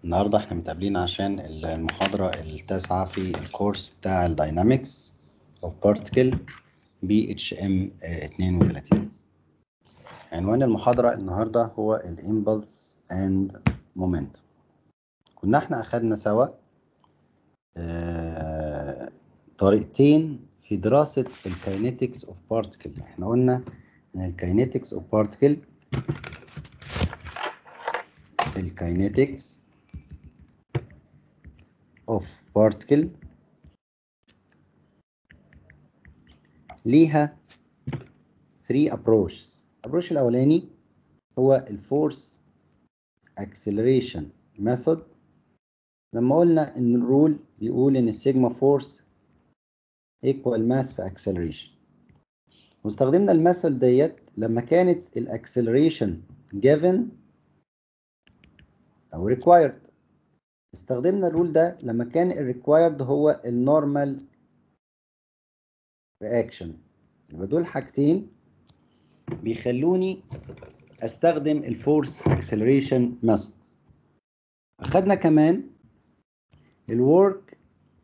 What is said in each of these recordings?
النهاردة احنا متقابلين عشان المحاضرة التاسعة في الكورس بتاع الداينامكس اوف بارتكل بي اتش ام 32 عنوان المحاضرة النهاردة هو الامبلس اند مومنت كنا احنا اخدنا سوا آه، طريقتين في دراسة الكاينيتكس اوف بارتكل احنا قلنا ان الكاينيتكس اوف بارتكل الكاينيتكس of particle ليها 3 approaches الابروش الاولاني هو الفورس acceleration method لما قلنا ان الرول بيقول ان السيجما فورس equal mass في acceleration واستخدمنا المثل ديت لما كانت الاكسلريشن given او required استخدمنا الرول ده لما كان الريكوايرد هو النورمال رياكشن يبقى دول حاجتين بيخلوني استخدم الفورس اكسلريشن ميثود اخدنا كمان الورك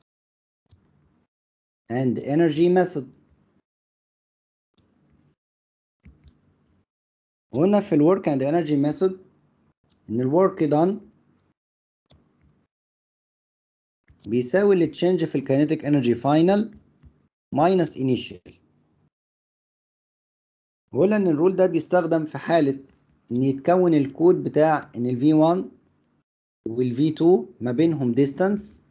اند انرجي ميثود قلنا في الورك اند انرجي ميثود ان الورك done بيساوي التشينج في الكاينيتيك انرجي فاينل ماينس انيشال وقلنا ان الرول ده بيستخدم في حالة ان يتكون الكود بتاع ان ال V1 وال V2 ما بينهم distance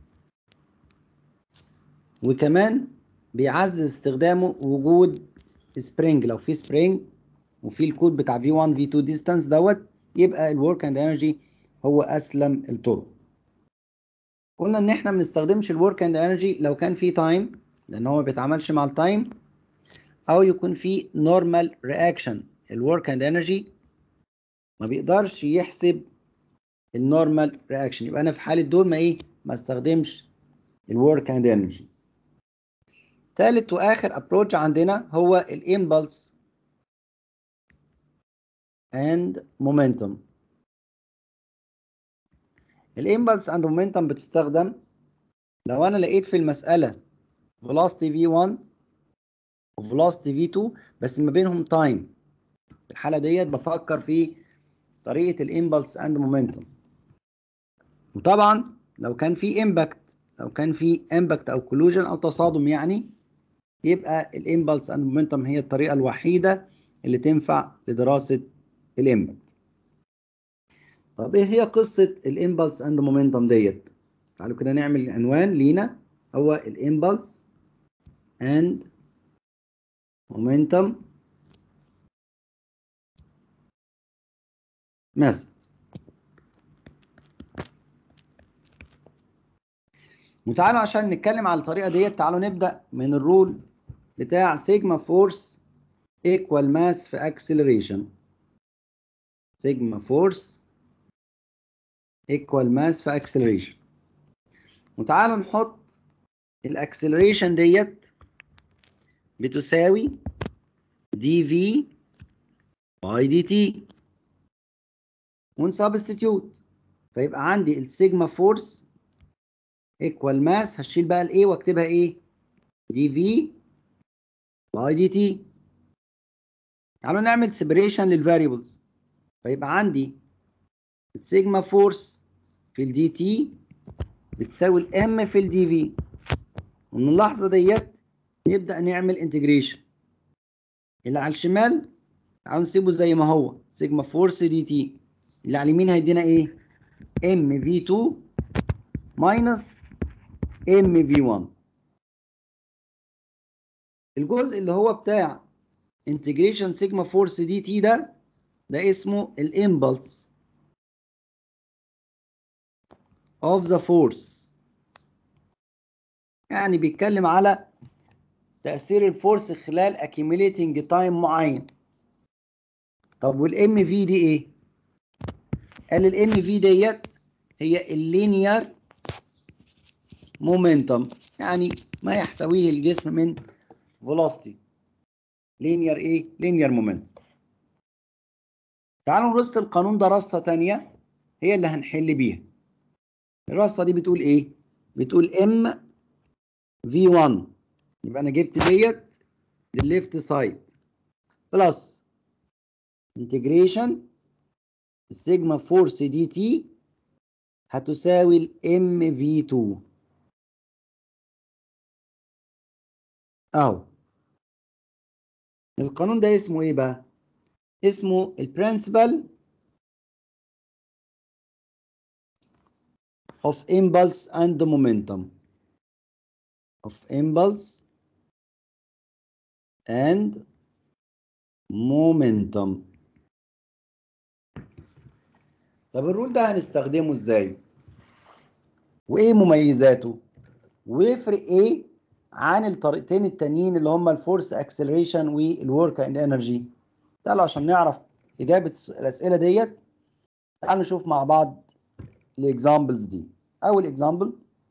وكمان بيعزز استخدامه وجود سبرينج لو في سبرينج وفي الكود بتاع V1 V2 distance دوت يبقى الورك اند انرجي هو اسلم الطرق قلنا ان احنا ما بنستخدمش الورك اند انرجي لو كان في تايم لان هو ما بيتعاملش مع التايم او يكون في نورمال رياكشن الورك اند انرجي ما بيقدرش يحسب النورمال رياكشن يبقى انا في حاله دول ما ايه ما استخدمش الورك اند انرجي ثالث واخر ابروتش عندنا هو الامبلس اند مومنتوم الامبلس اند مومنتم بتستخدم لو انا لقيت في المساله velocity v1 وvelocity v2 بس ما بينهم تايم في الحاله ديت بفكر في طريقه الامبلس اند مومنتم وطبعا لو كان في امباكت لو كان في امباكت او كولوجن او تصادم يعني يبقى الامبلس اند مومنتم هي الطريقه الوحيده اللي تنفع لدراسه الامباكت طب ايه هي قصه الامبلس اند مومنتم ديت تعالوا كده نعمل عنوان لينا هو الامبلس اند مومنتم ميثود وتعالوا عشان نتكلم على الطريقه ديت تعالوا نبدا من الرول بتاع سيجما فورس ايكوال ماس في اكسلريشن سيجما فورس equal mass في acceleration وتعالوا نحط الاكسلريشن ديت بتساوي دي في باي دي تي ونسبستيتيوت فيبقى عندي السيجما فورس ايكوال ماس هشيل بقى الايه واكتبها ايه دي في باي دي تي تعالوا نعمل سيبريشن للفاريبلز فيبقى عندي السيجما فورس في الدي تي بتساوي الام في الدي في ومن اللحظه ديت نبدا نعمل انتجريشن اللي على الشمال تعالوا نسيبه زي ما هو سيجما فورس دي تي اللي على اليمين هيدينا ايه ام في 2 ماينس ام في 1 الجزء اللي هو بتاع انتجريشن سيجما فورس دي تي ده ده اسمه الامبلس of the force يعني بيتكلم على تأثير الفورس خلال accumulating time معين طب والام في دي ايه؟ قال الام في ديت هي اللينير مومنتم يعني ما يحتويه الجسم من velocity لينير ايه؟ لينير مومنتم تعالوا نرص القانون ده رصة تانية هي اللي هنحل بيها الرصه دي بتقول ايه بتقول ام في 1 يبقى انا جبت ديت للليفت سايد بلس انتجريشن السيجما فورس دي تي هتساوي الام في 2 اهو القانون ده اسمه ايه بقى اسمه البرنسبل of impulse and momentum of impulse and momentum طب الرول ده هنستخدمه ازاي وايه مميزاته ويفرق ايه عن الطريقتين التانيين اللي هما الفورس اكسلريشن والورك اند انرجي تعالوا عشان نعرف اجابه الاسئله ديت تعالوا نشوف مع بعض الاكزامبلز دي اول اكزامبل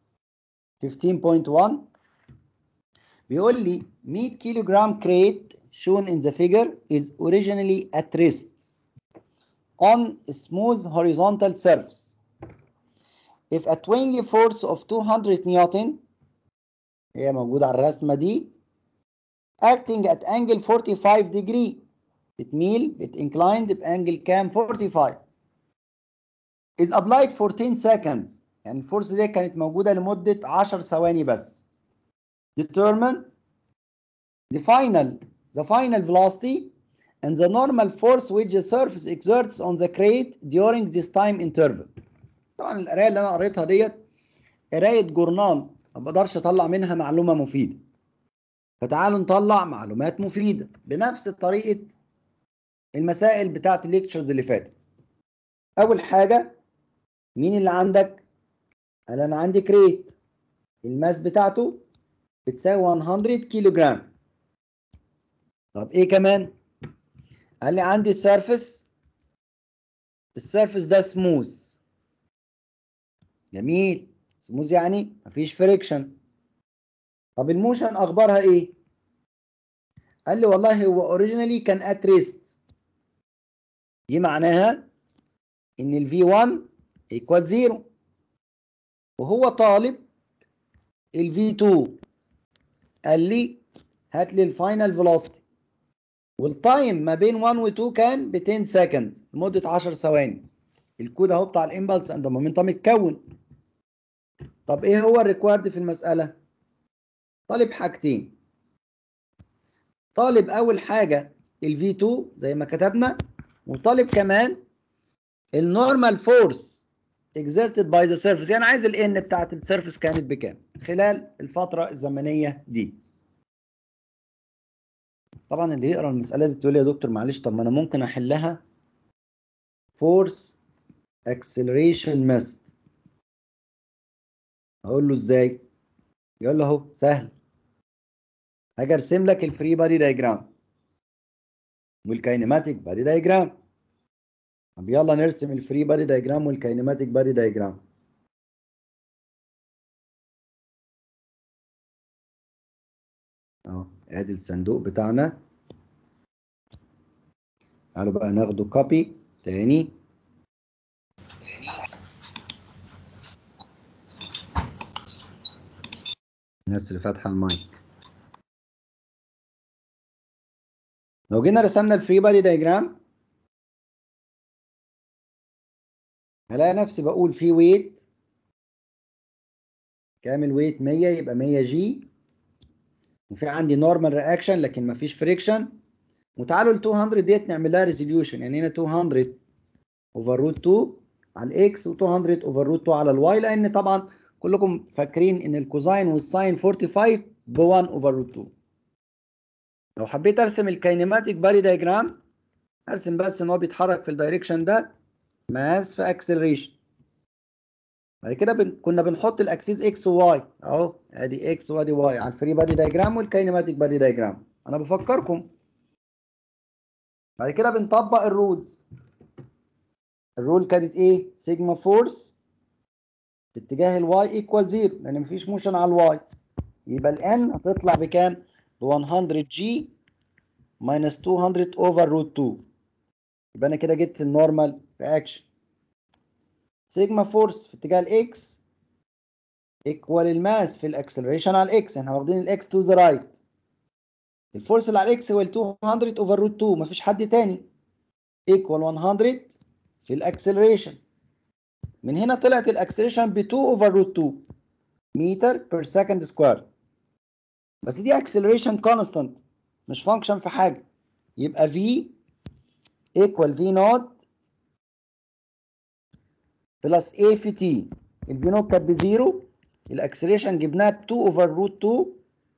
15.1 بيقول لي 100 كيلو جرام crate shown in the figure is originally at rest on a smooth horizontal surface if a twinge force of 200 نيوتن هي موجودة على الرسمة دي acting at angle 45 degree بتميل بتinclined بانجل كام 45 is applied for 10 seconds يعني الفورس دي كانت موجودة لمدة 10 ثواني بس determine the final the final velocity and the normal force which the surface exerts on the crate during this time interval طبعا القرايه اللي انا قريتها ديت قرايه جورنال ما بقدرش اطلع منها معلومه مفيده فتعالوا نطلع معلومات مفيده بنفس طريقه المسائل بتاعت الليكتشرز اللي فاتت اول حاجه مين اللي عندك قال انا عندي كريت الماس بتاعته بتساوي 100 كيلو جرام طب ايه كمان قال لي عندي السيرفس السيرفس ده سموث جميل سموث يعني مفيش فريكشن طب الموشن اخبارها ايه قال لي والله هو اوريجينالي كان ات ريست دي معناها ان الفي 1 ايكوال 0 وهو طالب الفي 2 قال لي هات لي الفاينل فيلوسيتي والتايم ما بين 1 و 2 كان ب 10 سكند لمده 10 ثواني الكود اهو بتاع الامبلس اند مومنتم اتكون طب ايه هو الريكوارد في المساله طالب حاجتين طالب اول حاجه الفي 2 زي ما كتبنا وطالب كمان النورمال فورس exerted by the surface يعني عايز الان بتاعت السيرفس كانت بكام خلال الفتره الزمنيه دي طبعا اللي يقرا المساله دي تقول لي يا دكتور معلش طب ما انا ممكن احلها فورس اكسلريشن ميثود اقول له ازاي يقول له اهو سهل هاجي ارسم لك الفري بادي دايجرام والكاينماتيك بادي دايجرام طب يلا نرسم الفري بادي دايجرام والكاينماتيك بادي دايجرام اهو ادي الصندوق بتاعنا تعالوا بقى ناخده كوبي تاني الناس اللي فاتحه المايك لو جينا رسمنا الفري بادي دايجرام هلاقي نفسي بقول في ويت كامل ويت 100 يبقى 100 جي وفي عندي نورمال رياكشن لكن مفيش فريكشن وتعالوا ال 200 ديت نعمل لها ريزوليوشن يعني هنا 200 اوفر روت 2 على الاكس و200 اوفر روت 2 على الواي لان طبعا كلكم فاكرين ان الكوزاين والساين 45 ب 1 اوفر روت 2 لو حبيت ارسم الكاينماتيك بادي دايجرام ارسم بس ان هو بيتحرك في الدايركشن ده ماس في اكسلريشن بعد كده بن... كنا بنحط الاكسيس اكس وواي اهو ادي اكس وادي واي على الفري بادي دايجرام والكاينماتيك بادي دايجرام انا بفكركم بعد كده بنطبق الرولز الرول كانت ايه سيجما فورس في اتجاه الواي ايكوال زيرو لان مفيش موشن على الواي يبقى الان هتطلع بكام ب 100 جي ماينس 200 اوفر روت 2 يبقى انا كده جبت النورمال رياكشن سيجما فورس في اتجاه الاكس ايكوال الماس في الاكسلريشن على الاكس احنا واخدين الاكس تو ذا رايت الفورس اللي على الاكس هو 200 اوفر روت 2 مفيش حد تاني ايكوال 100 في الاكسلريشن من هنا طلعت الاكسلريشن ب 2 اوفر روت 2 متر بير سكند سكوير بس دي اكسلريشن كونستانت مش فانكشن في حاجه يبقى v ايكوال في نوت بلس a في t الفي نوت كانت بزيرو الاكسلريشن جبناها ب 2 اوفر روت 2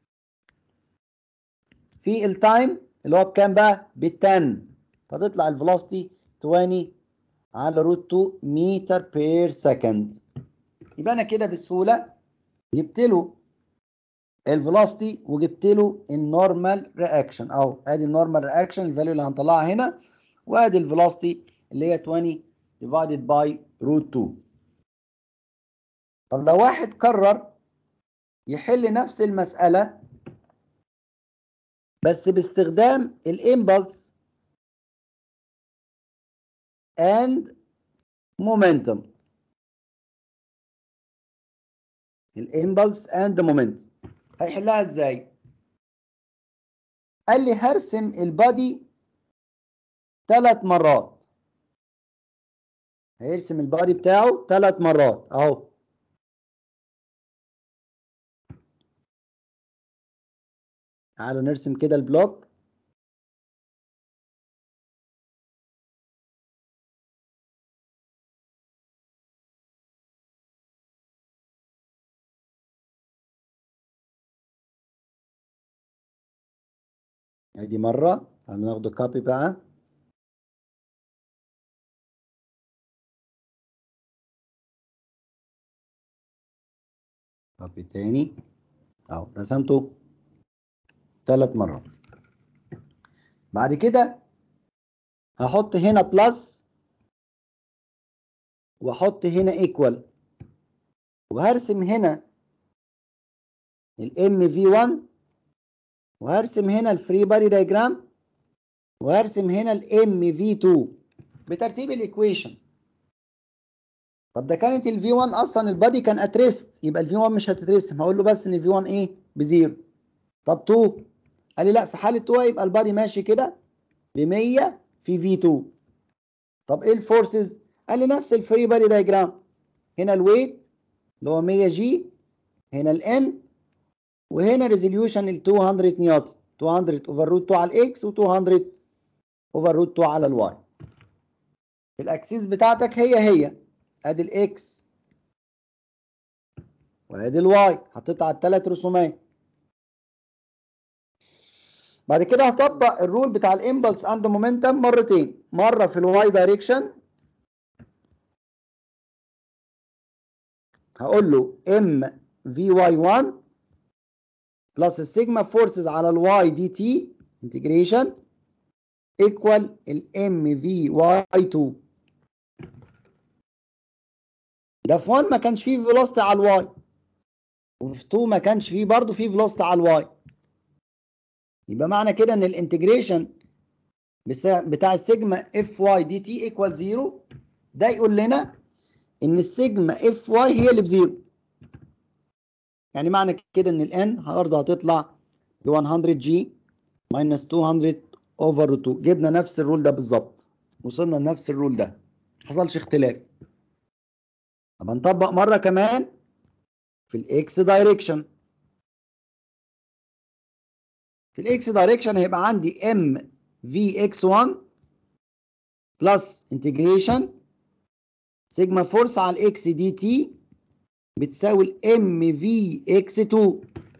في التايم اللي هو بكام بقى؟ ب 10 فتطلع الفيلوسيتي 20 على روت 2 متر بير سكند يبقى انا كده بسهوله جبت له الفيلوسيتي وجبت له النورمال رياكشن اهو ادي النورمال رياكشن الفاليو اللي هنطلعها هنا وادي الفيلوسيتي اللي هي 20 divided by root 2 طب لو واحد قرر يحل نفس المسألة بس باستخدام الامبلس and momentum الامبلس and momentum هيحلها ازاي قال لي هرسم البادي ثلاث مرات هيرسم البادي بتاعه ثلاث مرات اهو تعالوا نرسم كده البلوك ادي مرة تعالوا ناخده كوبي بقى كوبي تاني اهو رسمته ثلاث مرات بعد كده هحط هنا بلس واحط هنا ايكوال وهرسم هنا الام في 1 وهرسم هنا الفري بادي دايجرام وهرسم هنا الام في 2 بترتيب الايكويشن طب ده كانت الفي 1 اصلا البادي كان اتريست يبقى الفي 1 مش هتترسم هقول له بس ان الفي 1 ايه بزيرو طب 2 قال لي لا في حاله 2 يبقى البادي ماشي كده ب 100 في في 2 طب ايه الفورسز قال لي نفس الفري بادي دايجرام هنا الويت اللي هو 100 جي هنا الان وهنا ريزوليوشن ال 200 نيوتن 200 اوفر روت 2 على الاكس و200 اوفر روت 2 على الواي الاكسيس بتاعتك هي هي ادي الاكس وادي الواي حطيت على الثلاث رسومات بعد كده هطبق الرول بتاع الامبلس اند مومنتم مرتين مره في الواي دايركشن هقول له ام في واي 1 بلس السيجما فورسز على الواي دي تي انتجريشن ايكوال الام في واي 2 ده في 1 ما كانش فيه فيلوسيتي على الواي وفي 2 ما كانش فيه برضه فيه فيلوسيتي على الواي يبقى معنى كده ان الانتجريشن بتاع السيجما اف واي دي تي ايكوال 0 ده يقول لنا ان السيجما اف واي هي اللي بزيرو يعني معنى كده ان الان برضه هتطلع ب 100 جي ماينس 200 اوفر 2 جبنا نفس الرول ده بالظبط وصلنا لنفس الرول ده حصلش اختلاف طب هنطبق مره كمان في الاكس دايركشن في الاكس دايركشن هيبقى عندي ام في اكس 1 بلس انتجريشن سيجما فورس على الاكس دي تي بتساوي الام في اكس 2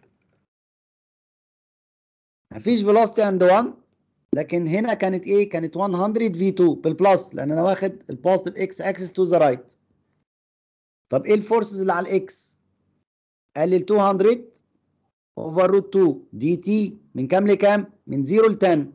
مفيش فيلوسيتي عند 1 لكن هنا كانت ايه كانت 100 في 2 بالبلس لان انا واخد البوزيتيف اكس اكسس تو ذا رايت طب ايه الفورسز اللي على الاكس قال لي 200 اوفر روت 2 دي تي من كام لكام من 0 ل 10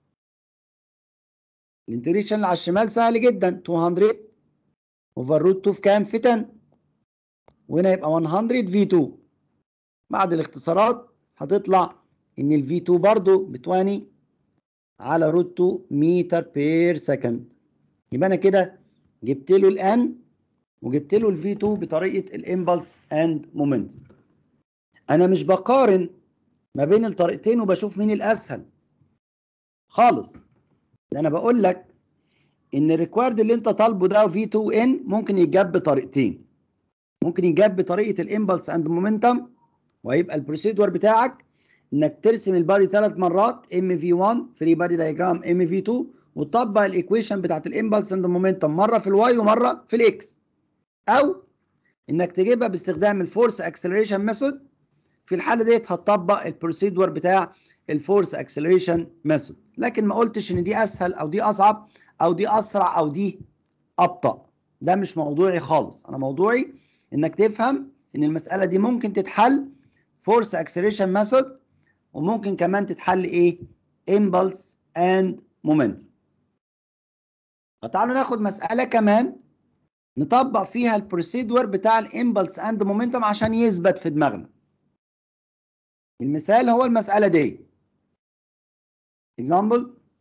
الانتجريشن اللي على الشمال سهل جدا 200 اوفر روت 2 في كام في 10 وهنا يبقى 100 في 2 بعد الاختصارات هتطلع ان الفي 2 برضو ب 20 على روت 2 متر بير سكند يبقى انا كده جبت له الان وجبت له الفي 2 بطريقه الامبلس اند مومنتم انا مش بقارن ما بين الطريقتين وبشوف مين الاسهل خالص ده انا بقول لك ان الريكوارد اللي انت طالبه ده في 2 ان ممكن يتجاب بطريقتين ممكن يتجاب بطريقه الامبلس اند مومنتم وهيبقى البروسيدور بتاعك انك ترسم البادي ثلاث مرات ام في 1 فري بادي دايجرام ام في 2 وتطبق الايكويشن بتاعت الامبلس اند مومنتم مره في الواي ومره في الاكس او انك تجيبها باستخدام الفورس اكسلريشن ميثود في الحاله ديت هتطبق البروسيدور بتاع الفورس اكسلريشن ميثود لكن ما قلتش ان دي اسهل او دي اصعب او دي اسرع او دي ابطا ده مش موضوعي خالص انا موضوعي انك تفهم ان المساله دي ممكن تتحل فورس اكسلريشن ميثود وممكن كمان تتحل ايه امبلس اند مومنت فتعالوا ناخد مساله كمان نطبق فيها البروسيدور بتاع الامبلس اند مومنتم عشان يثبت في دماغنا المثال هو المساله دي example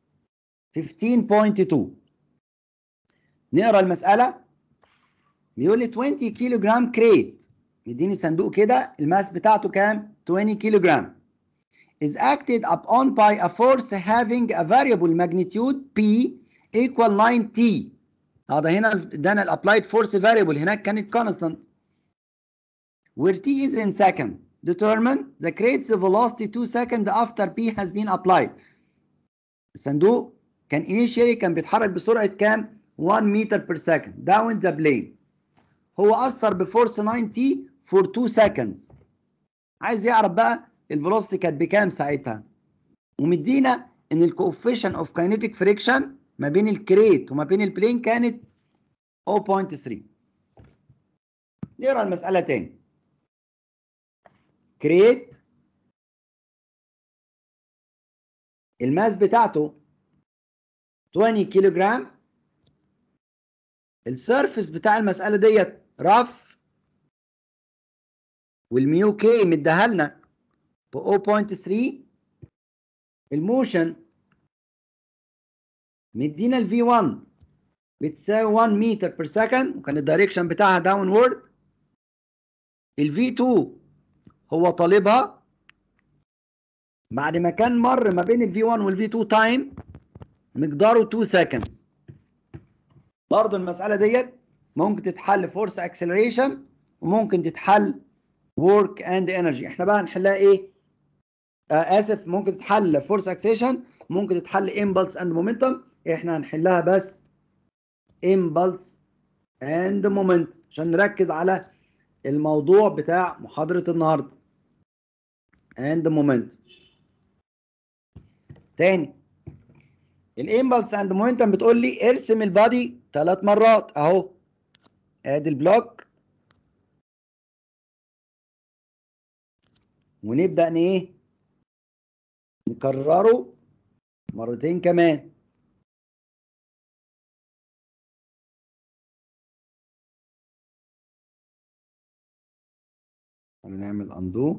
15.2 نقرا المساله بيقول لي 20 كيلو جرام كريت مديني صندوق كده الماس بتاعته كام 20 كيلو جرام is acted upon by a force having a variable magnitude P equal 9T هذا هنا ادانا الابلايد فورس variable هناك كانت constant where T is in second determine the crate's velocity 2 seconds after P has been applied الصندوق كان initially كان بيتحرك بسرعة كام 1 meter per second down the plane هو أثر بفورس 9T for 2 seconds عايز يعرف بقى الفيلوسيتي كانت بكام ساعتها ومدينا ان الكوفيشن اوف كاينيتيك فريكشن ما بين الكريت وما بين البلين كانت 0.3 نقرا المساله تاني كريت الماس بتاعته 20 كيلو جرام السيرفس بتاع المساله ديت رف والميو كي مديها لنا ب 0.3 الموشن مدينا الفي 1 بتساوي 1 متر بير سكند وكان الدايركشن بتاعها داون وورد الفي 2 هو طالبها بعد ما كان مر ما بين الفي 1 والفي 2 تايم مقداره 2 سكندز برضه المساله ديت ممكن تتحل فورس اكسلريشن وممكن تتحل ورك اند انرجي احنا بقى هنحلها ايه آه اسف ممكن تتحل فورس اكسيشن ممكن تتحل امبلس اند مومنتم احنا هنحلها بس امبلس اند مومنت عشان نركز على الموضوع بتاع محاضرة النهاردة اند مومنت تاني الامبلس اند مومنتم بتقول لي ارسم البادي ثلاث مرات اهو ادي البلوك ونبدأ ان ايه نكرره مرتين كمان نعمل اندو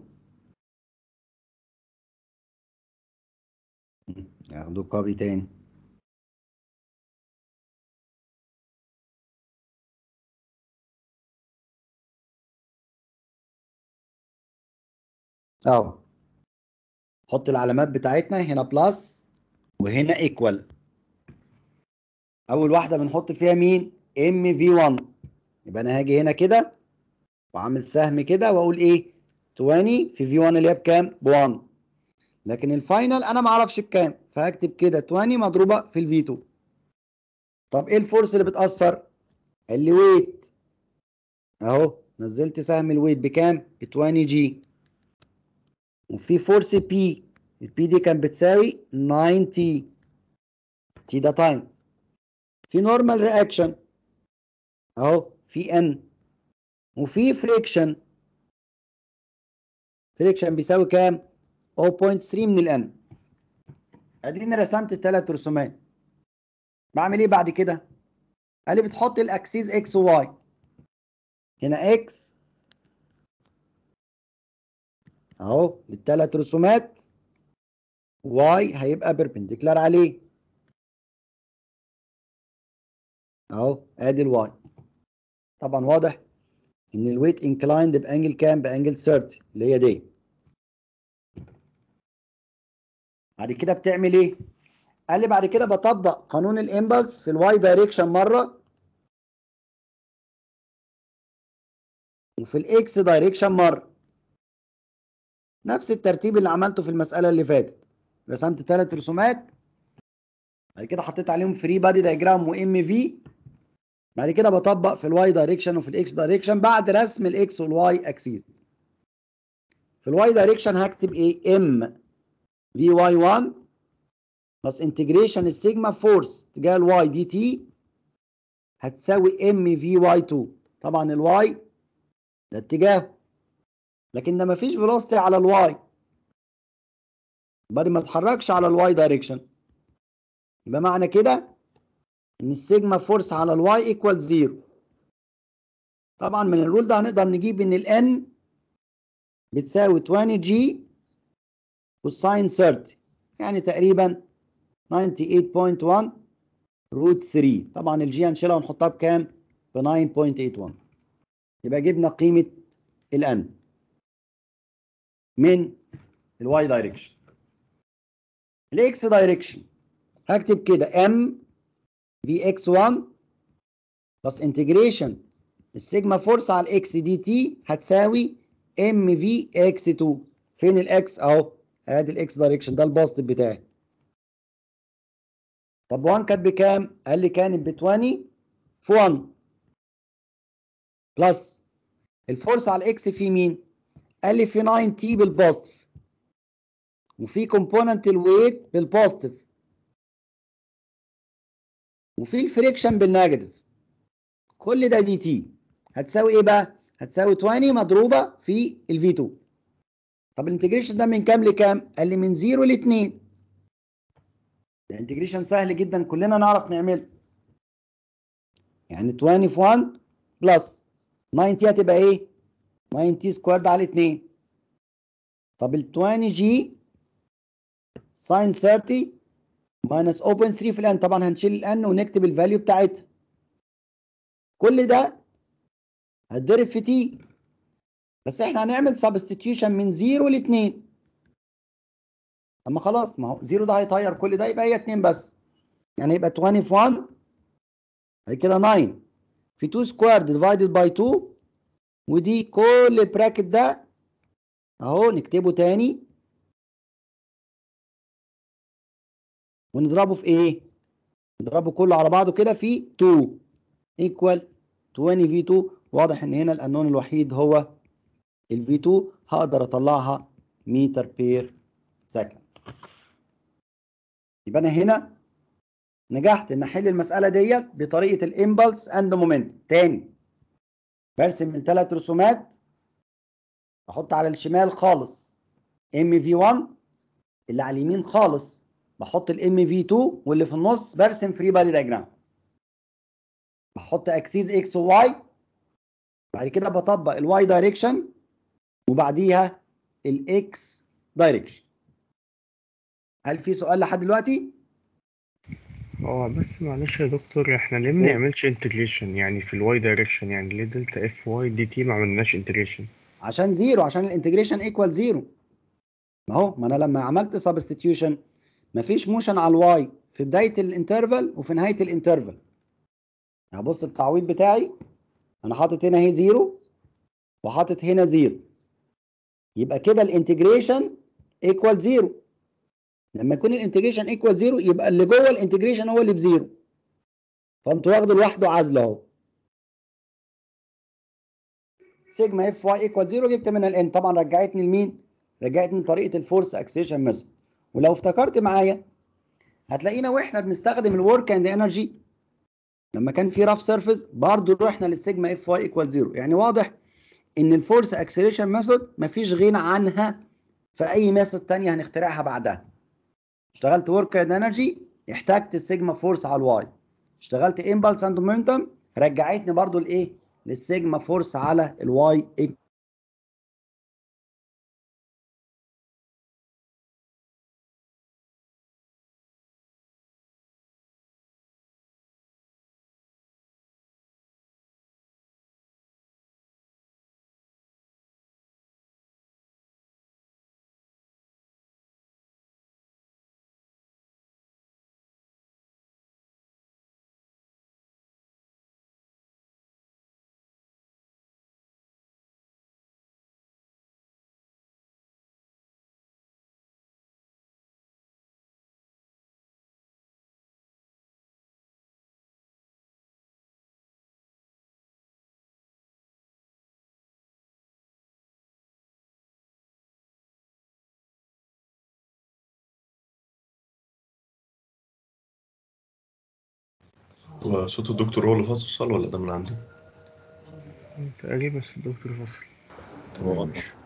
ياخدوا كوبي تاني اهو حط العلامات بتاعتنا هنا بلس وهنا ايكوال اول واحده بنحط فيها مين ام في 1 يبقى انا هاجي هنا كده واعمل سهم كده واقول ايه 20 في في 1 اللي هي بكام ب 1 لكن الفاينل انا ما اعرفش بكام فهكتب كده 20 مضروبه في الفي 2 طب ايه الفورس اللي بتاثر اللي ويت اهو نزلت سهم الويت بكام ب 20 جي وفي فورس بي البي دي كانت بتساوي 9 تي تي ده تايم في نورمال رياكشن اهو في ان وفي فريكشن فريكشن بيساوي كام 0.3 من الان اديني رسمت الثلاث رسومات بعمل ايه بعد كده قال لي بتحط الاكسيس اكس وواي هنا اكس اهو للثلاث رسومات واي هيبقى بيربنديكولار عليه اهو ادي الواي طبعا واضح ان الويت انكلايند بانجل كام بانجل 30 اللي هي دي بعد كده بتعمل ايه قال لي بعد كده بطبق قانون الامبلس في الواي دايركشن مره وفي الاكس دايركشن مره نفس الترتيب اللي عملته في المساله اللي فاتت رسمت ثلاث رسومات بعد كده حطيت عليهم فري بادي دايجرام وام في بعد كده بطبق في الواي دايركشن وفي الاكس دايركشن بعد رسم الاكس والواي اكسيس في الواي دايركشن هكتب ايه ام في واي 1 بلس انتجريشن السيجما فورس تجاه الواي دي تي هتساوي ام في واي 2 طبعا الواي ده اتجاه لكن ده مفيش فيلوسيتي على الواي يبقى ما اتحركش على الواي دايركشن يبقى معنى كده ان السيجما فورس على الواي ايكوال زيرو طبعا من الرول ده هنقدر نجيب ان الان بتساوي 20 جي والساين 30 يعني تقريبا 98.1 روت 3 طبعا الجي هنشيلها ونحطها بكام؟ ب 9.81 يبقى جبنا قيمة الان من الواي دايركشن الاكس دايركشن هكتب كده ام في اكس 1 بلس انتجريشن السيجما فورس على الاكس دي تي هتساوي ام في اكس 2 فين الاكس اهو ادي الاكس دايركشن ده البوزيتيف بتاعي طب 1 كانت بكام؟ قال لي كانت ب 20 في 1 بلس الفورس على الاكس في مين؟ قال لي في 9 تي بالبوزيتيف وفي كومبوننت الويت بالبوزيتيف وفي الفريكشن بالنيجاتيف كل ده دي تي هتساوي ايه بقى؟ هتساوي 20 مضروبه في الفي 2 طب الانتجريشن ده من كام لكام؟ قال لي من 0 ل 2 الانتجريشن سهل جدا كلنا نعرف نعمله يعني 20 في 1 بلس 90 هتبقى ايه؟ 90 سكويرد على 2 طب ال 20 جي ساين 30 ماينس 0.3 في الان طبعا هنشيل الان ونكتب الفاليو بتاعتها كل ده هتضرب في تي بس احنا هنعمل سبستيتيوشن من 0 ل 2 اما خلاص ما هو 0 ده هيطير كل ده يبقى هي 2 بس يعني يبقى 20 في 1 بعد كده 9 في 2 سكوير ديفايدد باي 2 ودي كل البراكت ده اهو نكتبه تاني ونضربه في ايه؟ نضربه كله على بعضه كده في 2 ايكوال 20 في 2 واضح ان هنا القانون الوحيد هو الفي 2 هقدر اطلعها متر بير سكند يبقى انا هنا نجحت ان احل المساله ديت بطريقه الامبلس اند مومنتم تاني برسم من ثلاث رسومات احط على الشمال خالص ام في 1 اللي على اليمين خالص بحط الام في 2 واللي في النص برسم فري بادي دايجرام بحط اكسيز اكس وواي بعد كده بطبق الواي دايركشن وبعديها الاكس دايركشن هل في سؤال لحد دلوقتي؟ هو بس معلش يا دكتور احنا ليه ما نعملش انتجريشن يعني في الواي دايركشن يعني ليه دلتا اف واي دي تي ما عملناش انتجريشن عشان زيرو عشان الانتجريشن ايكوال زيرو ما هو ما انا لما عملت سبستيتيوشن مفيش موشن على الواي في بدايه الانترفال وفي نهايه الانترفال هبص التعويض بتاعي انا حاطط هنا اهي زيرو وحاطط هنا زيرو يبقى كده الانتجريشن ايكوال زيرو لما يكون الانتجريشن ايكوال زيرو يبقى اللي جوه الانتجريشن هو اللي بزيرو فانتوا واخده لوحده عزل اهو سيجما اف واي ايكوال زيرو جبت منها الان طبعا رجعتني لمين؟ رجعتني لطريقه الفورس اكسيشن ميثود ولو افتكرت معايا هتلاقينا واحنا بنستخدم الورك اند انرجي لما كان في راف سيرفيس برضه رحنا للسيجما اف واي ايكوال زيرو يعني واضح ان الفورس اكسلريشن ميثود مفيش غنى عنها في اي ميثود تانية هنخترعها بعدها اشتغلت ورك اند انرجي احتاجت السيجما فورس على الواي اشتغلت امبلس اند مومنتم رجعتني برضو لايه للسيجما فورس على الواي هو صوت الدكتور هو اللي فصل ولا ده من عندي؟ تقريبا بس الدكتور فصل تمام ماشي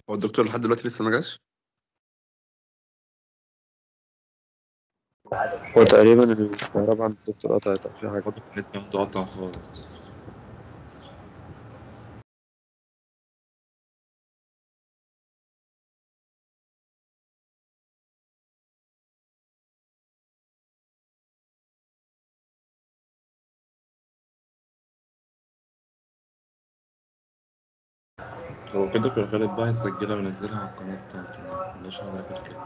هو الدكتور لحد دلوقتي لسه ما جاش؟ هو تقريبا الكهرباء عند الدكتور قطعت أو في حاجة برضه النت متقطع خالص هو كده كان خالد بقى يسجلها وينزلها على القناة بتاعته ما كناش هنعمل كده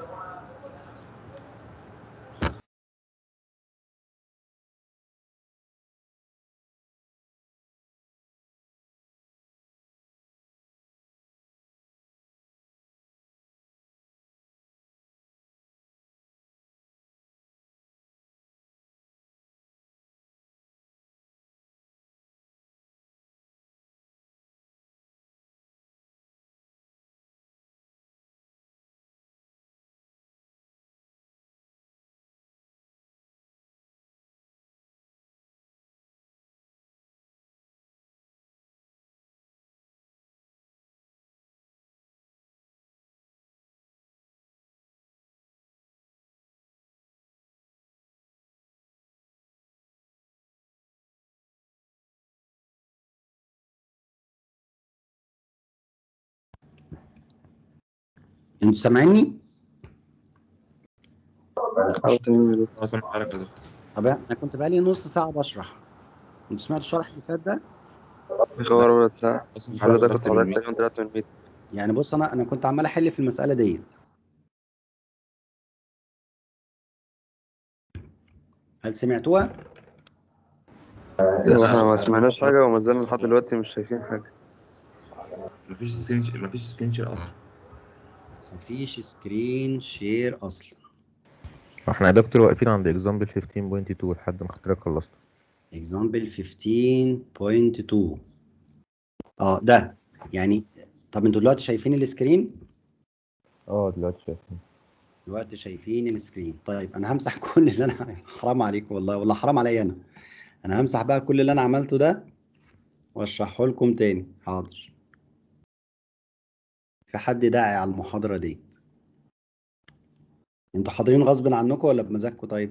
انتوا سامعيني؟ أو تمام يا دكتور أصلا حركة ده طب انا كنت بقالي نص ساعة بشرح انتوا سمعتوا الشرح اللي فات ده؟ خبر ولا بتاع أصلا حضرتك حركة كنت حضرتك تقريبا طلعت من الميت يعني بص انا انا كنت عمال احل في المسألة ديت هل سمعتوها؟ احنا ما سمعناش حاجة وما زلنا لحد دلوقتي مش شايفين حاجة مفيش سكرين مفيش سكرين شير أصلا مفيش سكرين شير اصلا احنا يا دكتور واقفين عند اكزامبل 15.2 لحد ما حضرتك خلصت اكزامبل 15.2 اه ده يعني طب انتوا دلوقتي شايفين السكرين؟ اه دلوقتي شايفين دلوقتي شايفين السكرين طيب انا همسح كل اللي انا حرام عليكم والله والله حرام عليا انا انا همسح بقى كل اللي انا عملته ده واشرحه لكم تاني حاضر في حد داعي على المحاضرة دي انتوا حاضرين غصب عنكم ولا بمزاجكم طيب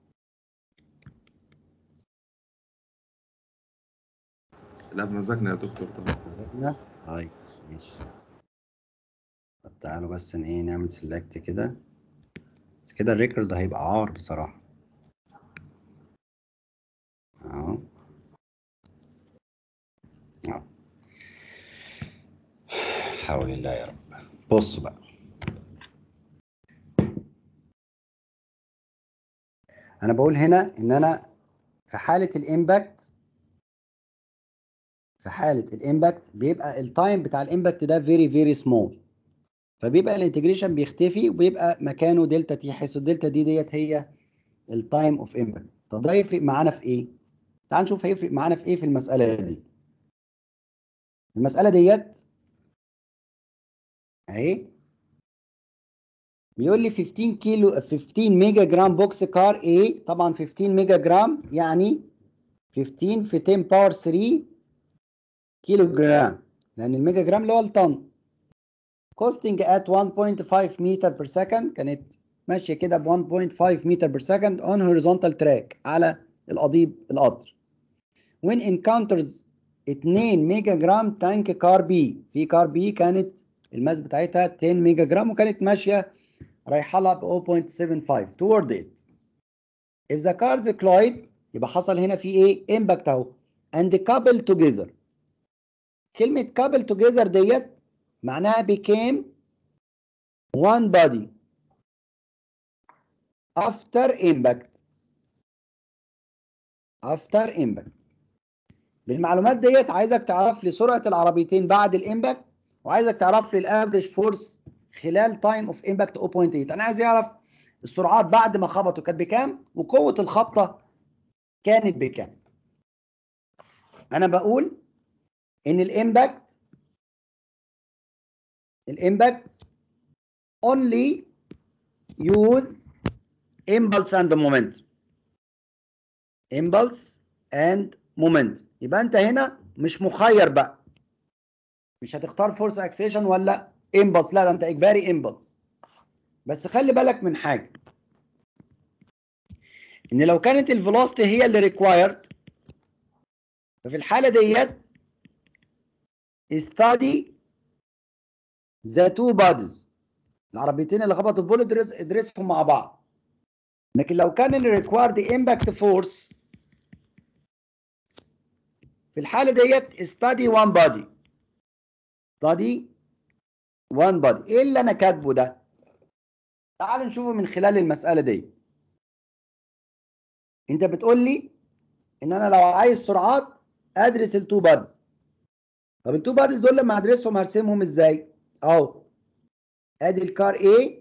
لا بمزاجنا يا دكتور طبعا مزاجنا طيب ماشي طب تعالوا بس ن- ايه نعمل سيلكت كده بس كده الريكورد هيبقى عار بصراحة اهو اهو حول الله يا رب بصوا بقى انا بقول هنا ان انا في حالة الامباكت في حالة الامباكت بيبقى التايم بتاع الامباكت ده فيري فيري سمول فبيبقى الانتجريشن بيختفي وبيبقى مكانه دلتا تي حيث الدلتا دي ديت هي التايم اوف امباكت طب ده يفرق معانا في ايه؟ تعال نشوف هيفرق معانا في ايه في المسألة دي المسألة ديت اهي بيقول لي 15 كيلو 15 ميجا جرام بوكس كار A طبعا 15 ميجا جرام يعني 15 في 10 باور 3 كيلو جرام لان الميجا جرام اللي هو الطن كوستنج ات 1.5 متر بير سكند كانت ماشيه كده ب 1.5 متر بير سكند اون هوريزونتال تراك على القضيب القطر when encounters 2 ميجا جرام تانك كار بي في كار بي كانت الماس بتاعتها 10 ميجا جرام وكانت ماشيه رايحه لها ب 0.75 toward it if the cars collide يبقى حصل هنا في ايه امباكت اهو and couple together كلمة couple together ديت معناها became one body after impact after impact بالمعلومات ديت عايزك تعرف لي سرعة العربيتين بعد الامباكت وعايزك تعرف لي الافريج فورس خلال تايم اوف امباكت 0.8 انا عايز اعرف السرعات بعد ما خبطوا كانت بكام وقوة الخبطة كانت بكام انا بقول ان الامباكت الامباكت only use impulse and momentum impulse and momentum يبقى انت هنا مش مخير بقى مش هتختار فورس اكسيشن ولا امبلس لا ده انت اجباري امبلس بس خلي بالك من حاجه ان لو كانت الفيلوسيتي هي اللي ريكوايرد ففي الحاله ديت study the two bodies العربيتين اللي خبطوا في بول ادرس ادرسهم مع بعض لكن لو كان اللي ريكوايرد امباكت فورس في الحاله ديت study one body study one body ايه اللي انا كاتبه ده تعال نشوفه من خلال المساله دي انت بتقول لي ان انا لو عايز سرعات ادرس التو بادز طب التو بادز دول لما ادرسهم هرسمهم ازاي اهو ادي الكار A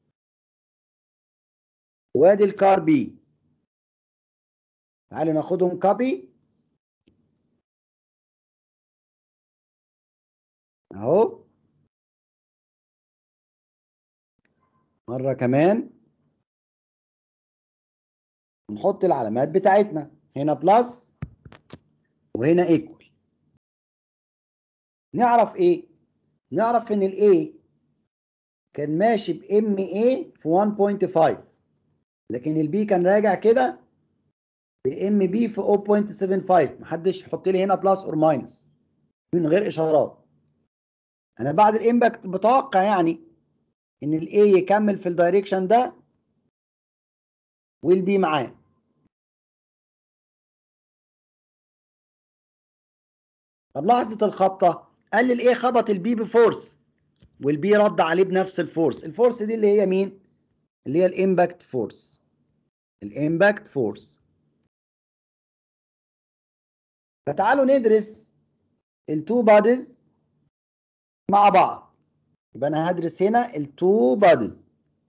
وادي الكار B تعالوا ناخدهم كوبي اهو مرة كمان نحط العلامات بتاعتنا هنا بلس وهنا ايكوال نعرف ايه نعرف ان الاي كان ماشي بام اي في 1.5 لكن البي كان راجع كده بام بي في 0.75 محدش يحط لي هنا بلس اور ماينس من غير اشارات انا بعد الامباكت بتوقع يعني ان الاي يكمل في الدايركشن ده والبي معاه طب لحظه الخبطه قال لي الايه خبط البي بفورس والبي رد عليه بنفس الفورس الفورس دي اللي هي مين اللي هي الامباكت فورس الامباكت فورس فتعالوا ندرس التو باديز مع بعض يبقى انا هدرس هنا التو باديز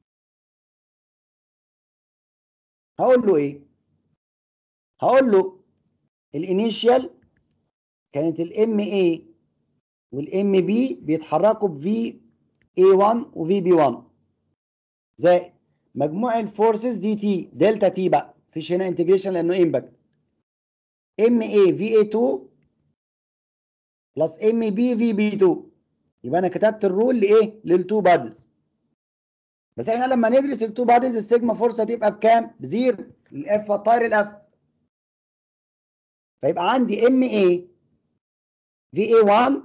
هقول له ايه هقول له الانيشيال كانت الام اي والام بي بيتحركوا بفي اي 1 وفي بي 1 زائد مجموع الفورسز دي تي دلتا تي بقى مفيش هنا انتجريشن لانه امباكت ام اي في اي 2 بلس ام بي في بي 2 يبقى انا كتبت الرول لايه للتو بادز بس احنا لما ندرس التو بادز السيجما فورس هتبقى بكام بزيرو الاف هتطير الاف فيبقى عندي ام اي في اي 1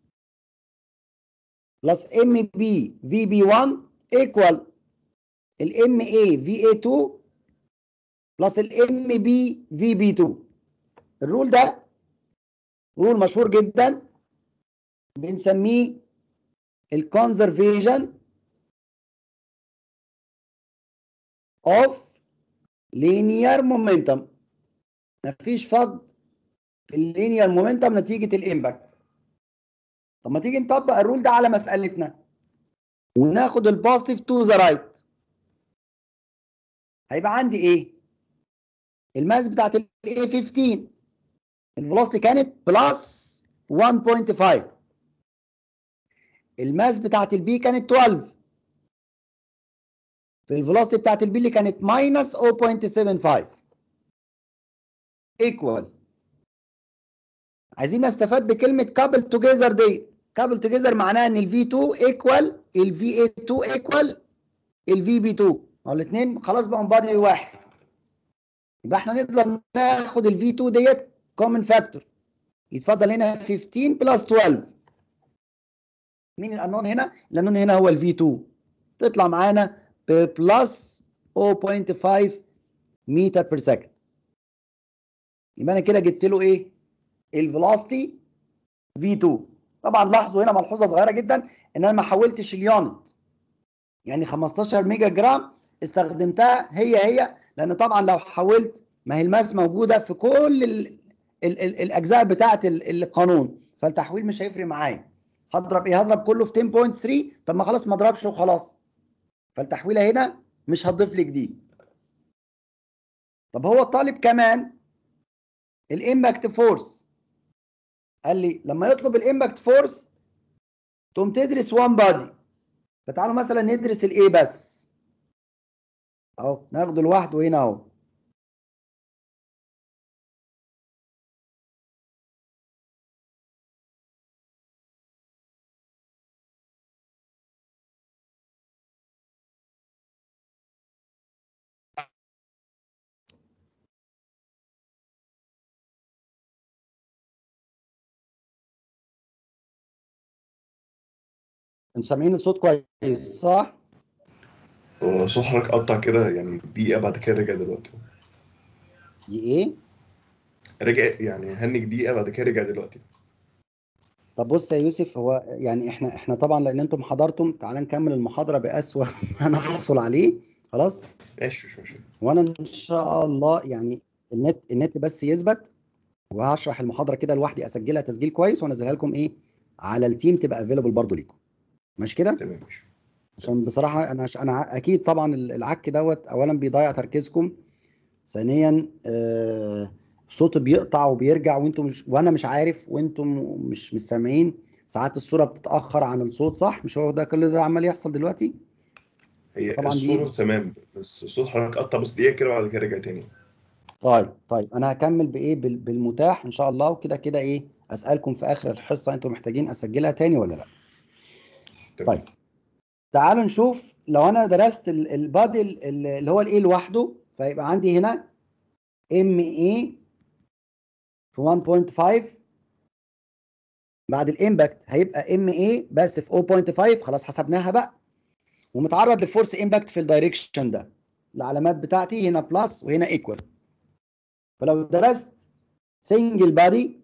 بلس ام بي في بي 1 ايكوال الام اي في اي 2 بلس الام بي في بي 2 الرول ده رول مشهور جدا بنسميه الكونزرفيشن اوف لينير مومنتم مفيش فقد في اللينير مومنتم نتيجه الامباكت طب ما تيجي نطبق الرول ده على مسألتنا وناخد البوزيتيف تو ذا رايت هيبقى عندي ايه الماس بتاعت الاي 15 الفيلوسيتي كانت بلس 1.5 الماس بتاعت البي كانت 12 في الفيلوسيتي بتاعت البي اللي كانت ماينس 0.75 ايكوال عايزين نستفاد بكلمه كابل توجذر دي كابل توجذر معناها ان الفي 2 ايكوال الفي اي 2 ايكوال الفي بي 2 هو الاثنين خلاص بقوا بادي واحد يبقى احنا نقدر ناخد الفي 2 ديت كومن فاكتور يتفضل هنا 15 بلس 12 مين الانون هنا؟ الانون هنا هو الفي 2 تطلع معانا ببلس 0.5 متر بير سكند يبقى انا كده جبت له ايه؟ الفيلوسيتي في 2 طبعا لاحظوا هنا ملحوظه صغيره جدا ان انا ما حولتش اليونت يعني 15 ميجا جرام استخدمتها هي هي لان طبعا لو حولت ما هي الماس موجوده في كل ال ال ال الاجزاء بتاعه القانون فالتحويل مش هيفرق معايا هضرب ايه هضرب كله في 10.3 طب ما خلاص ما اضربش وخلاص فالتحويله هنا مش هتضيف لي جديد طب هو الطالب كمان الامباكت فورس قال لي لما يطلب الامباكت فورس تقوم تدرس وان بادي فتعالوا مثلا ندرس الايه بس اهو ناخده لوحده هنا اهو انتوا سامعين الصوت كويس صح؟ هو صوت حضرتك قطع كده يعني دقيقة بعد كده رجع دلوقتي دي ايه؟ رجع يعني هنك دقيقة بعد كده رجع دلوقتي طب بص يا يوسف هو يعني احنا احنا طبعا لان انتم حضرتم تعال نكمل المحاضره باسوأ ما انا هحصل عليه خلاص ماشي مش مشكلة وانا ان شاء الله يعني النت النت بس يثبت وهشرح المحاضره كده لوحدي اسجلها تسجيل كويس وانزلها لكم ايه على التيم تبقى افيلبل برضو ليكم ماشي كده تمام ماشي عشان بصراحه انا انا ع- اكيد طبعا العك دوت اولا بيضيع تركيزكم ثانيا آه، صوت بيقطع وبيرجع وانتم مش وانا مش عارف وانتم مش مش سامعين ساعات الصوره بتتاخر عن الصوت صح مش هو ده كل ده عمال يحصل دلوقتي هي طبعاً دي- الصورة تمام بس صوت حضرتك قطع بس دقيقة كده بعد كده رجع تاني طيب طيب انا هكمل بايه بال- بالمتاح ان شاء الله وكده كده ايه اسالكم في اخر الحصه انتم محتاجين اسجلها تاني ولا لا تمام. طيب تعالوا نشوف لو انا درست ال- البادي ال- ال- اللي هو الايه لوحده فيبقى عندي هنا ام اي في 1.5 بعد الامباكت هيبقى ام اي بس في 0.5 خلاص حسبناها بقى ومتعرض لفورس امباكت في الدايركشن ده العلامات بتاعتي هنا بلس وهنا ايكوال فلو درست سنجل بادي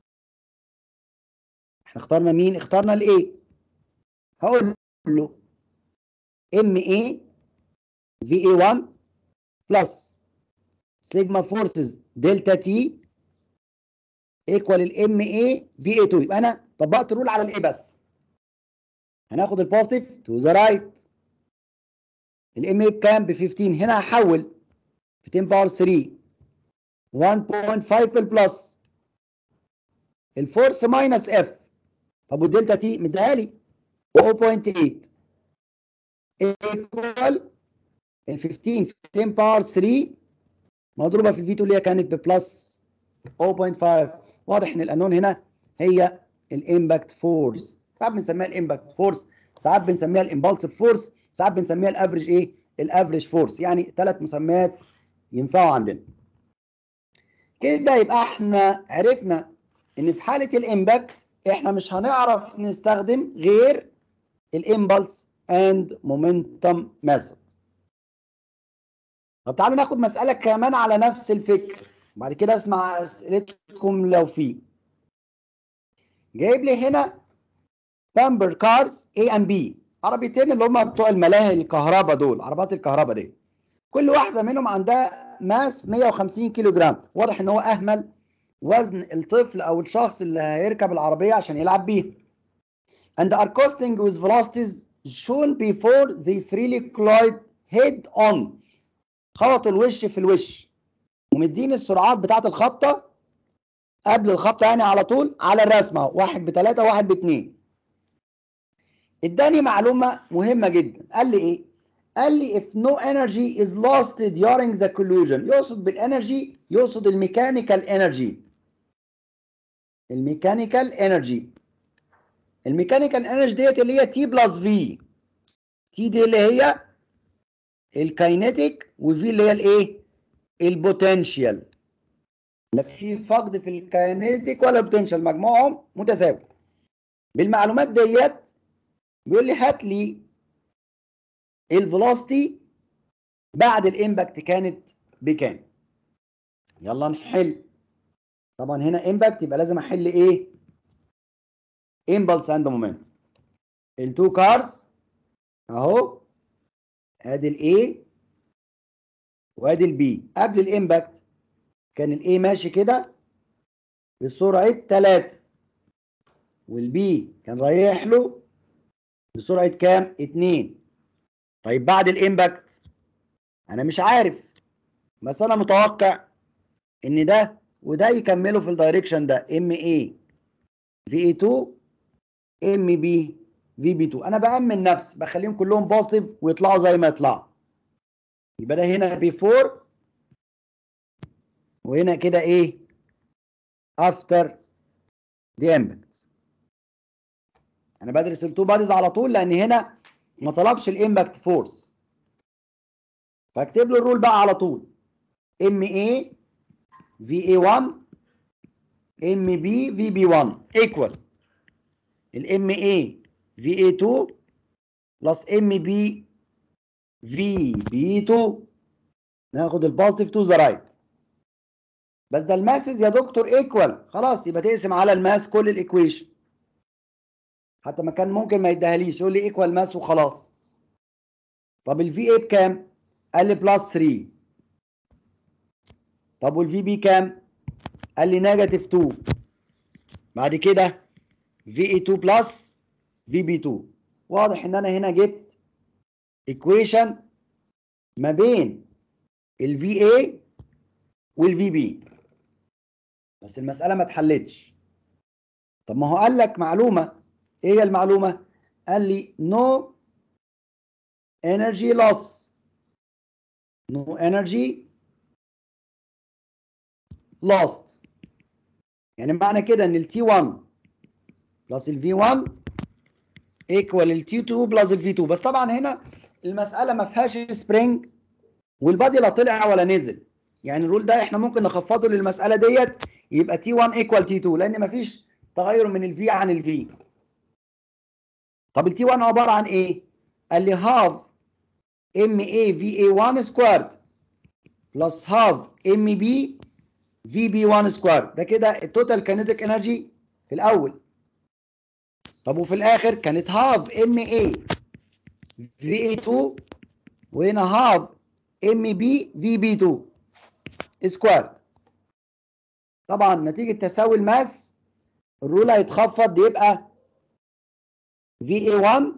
احنا اخترنا مين اخترنا الاي هقول له ام اي في اي 1 بلس سيجما فورسز دلتا تي ايكوال الام اي في اي 2 يبقى انا طبقت الرول على الاي بس هناخد البوزيتيف تو ذا رايت الام اي بكام ب 15 هنا هحول في 10 باور 3 1.5 بالبلس الفورس ماينس اف طب والدلتا تي مديها لي 0.8 ايكوال ال 15 في 10 باور 3 مضروبه في الفي 2 اللي هي كانت ببلس 0.5 واضح ان القانون هنا هي الامباكت فورس ساعات بنسميها الامباكت فورس ساعات بنسميها الامبالسيف فورس ساعات بنسميها الافريج ايه الافريج فورس يعني ثلاث مسميات ينفعوا عندنا كده يبقى احنا عرفنا ان في حاله الامباكت احنا مش هنعرف نستخدم غير الامبلس اند مومنتم ميثود طب تعالوا ناخد مساله كمان على نفس الفكر بعد كده اسمع اسئلتكم لو في جايب لي هنا بامبر كارز A and B عربيتين اللي هم بتوع الملاهي الكهرباء دول عربات الكهرباء دي كل واحده منهم عندها ماس 150 كيلو جرام واضح ان هو اهمل وزن الطفل او الشخص اللي هيركب العربيه عشان يلعب بيها and are costing with velocities shown before they freely collide head on خبطوا الوش في الوش ومديني السرعات بتاعت الخبطه قبل الخبطه يعني على طول على الرسمه واحد بثلاثه واحد باثنين اداني معلومه مهمه جدا قال لي ايه؟ قال لي if no energy is lost during the collision يقصد بالانرجي يقصد الميكانيكال انرجي الميكانيكال انرجي الميكانيكال انرجي ديت اللي هي تي بلس في تي دي اللي هي الكاينيتيك وفي اللي هي الايه البوتنشال لا في فقد في الكاينيتيك ولا بوتنشال مجموعهم متساوي بالمعلومات ديت بيقول لي هات لي الفيلوسيتي بعد الامباكت كانت بكام يلا نحل طبعا هنا امباكت يبقى لازم احل ايه امبلس اند مومنت التو كارز اهو ادي الاي وادي البي قبل الامباكت كان الاي ماشي كده بسرعه 3 والبي كان رايح له بسرعه كام 2 طيب بعد الامباكت انا مش عارف بس انا متوقع ان ده وده يكملوا في الدايركشن ده ام اي في اي 2 ام بي في بي 2 انا بامن نفسي بخليهم كلهم بوزيتيف ويطلعوا زي ما يطلعوا يبقى ده هنا بي 4 وهنا كده ايه افتر دي امباكت انا بدرس التو باديز على طول لان هنا ما طلبش الامباكت فورس فاكتب له الرول بقى على طول ام اي في اي 1 ام بي في بي 1 ايكوال الام اي في اي 2 بلس ام بي في بي 2 ناخد البوزيتيف تو ذا رايت بس ده الماسز يا دكتور ايكوال خلاص يبقى تقسم على الماس كل الايكويشن حتى ما كان ممكن ما يديهاليش يقول لي ايكوال ماس وخلاص طب الفي اي بكام قال لي بلس 3 طب والفي بي كام قال لي نيجاتيف 2 بعد كده في اي 2 بلس في بي 2 واضح ان انا هنا جبت ايكويشن ما بين الفي اي والفي بي بس المساله ما اتحلتش طب ما هو قال لك معلومه ايه هي المعلومه قال لي no energy loss no energy lost يعني معنى كده ان التي 1 بلس الفي 1 ايكوال التي 2 بلس الفي 2 بس طبعا هنا المساله ما فيهاش سبرينج والبادي لا طلع ولا نزل يعني الرول ده احنا ممكن نخفضه للمساله ديت يبقى تي 1 ايكوال تي 2 لان ما فيش تغير من الفي عن الفي طب التي 1 عباره عن ايه قال لي هاف ام اي في اي 1 سكوارد بلس هاف ام بي في بي 1 سكوار ده كده التوتال كينيتيك انرجي في الاول طب وفي الاخر كانت هاف ام اي في اي 2 وهنا هاف ام بي في بي 2 سكوار طبعا نتيجه تساوي الماس الرول هيتخفض يبقى في اي 1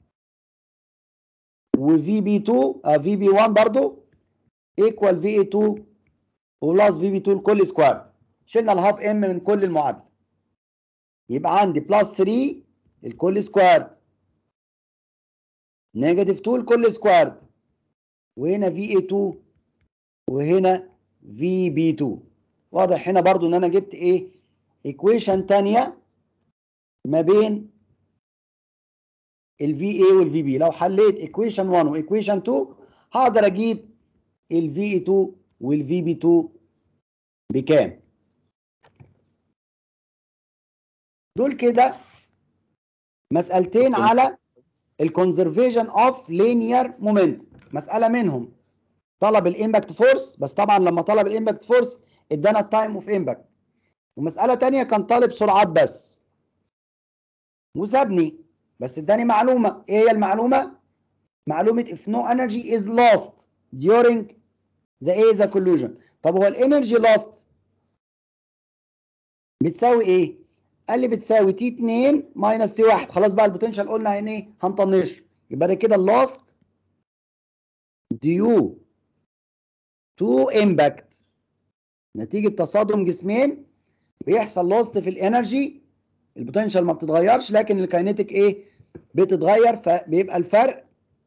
وفي بي 2 آه في بي 1 برضو ايكوال في اي 2 وبلس في بي 2 لكل سكوار شلنا الهاف ام من كل المعادله يبقى عندي بلس 3 الكل سكوار نيجاتيف 2 لكل سكوار وهنا في اي 2 وهنا في بي 2 واضح هنا برضو ان انا جبت ايه ايكويشن تانية ما بين الفي اي والفي بي لو حليت ايكويشن 1 وايكويشن 2 هقدر اجيب الفي اي 2 والفي بي 2 بكام دول كده مسألتين على الكونزرفيشن اوف لينير مومنت مسألة منهم طلب الامباكت فورس بس طبعا لما طلب الامباكت فورس ادانا التايم اوف امباكت ومسألة تانية كان طالب سرعات بس وسابني بس اداني معلومة ايه هي المعلومة معلومة if no energy is lost during the A the collision طب هو الانرجي lost بتساوي ايه قال لي بتساوي تي 2 ماينس تي 1 خلاص بقى البوتنشال قلنا هن ايه هنطنشه يبقى ده كده اللوست ديو تو امباكت نتيجة تصادم جسمين بيحصل لوست في الانرجي البوتنشال ما بتتغيرش لكن الكاينيتيك ايه بتتغير فبيبقى الفرق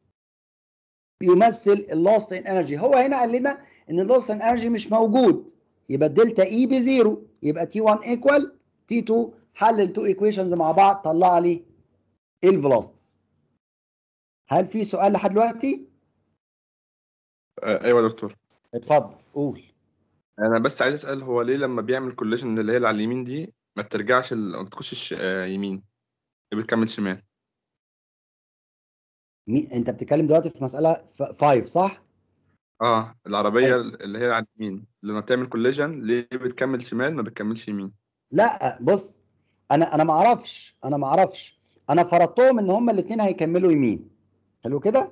بيمثل اللوست ان انرجي هو هنا قال لنا ان اللوست ان انرجي مش موجود يبقى الدلتا اي بزيرو يبقى تي 1 ايكوال تي 2 حلل تو ايكويشنز مع بعض طلع لي الفيلوسيتيز هل في سؤال لحد دلوقتي آه، ايوه يا دكتور اتفضل قول انا بس عايز اسال هو ليه لما بيعمل كوليجن اللي هي اللي على اليمين دي ما بترجعش ال- ما بتخشش آه، يمين بتكمل شمال مي... انت بتتكلم دلوقتي في مسألة 5 صح اه العربيه أيوة. اللي هي على اليمين لما بتعمل كوليجن ليه بتكمل شمال ما بتكملش يمين لا بص انا انا ما اعرفش انا ما اعرفش انا فرضتهم ان هما الاثنين هيكملوا يمين حلو كده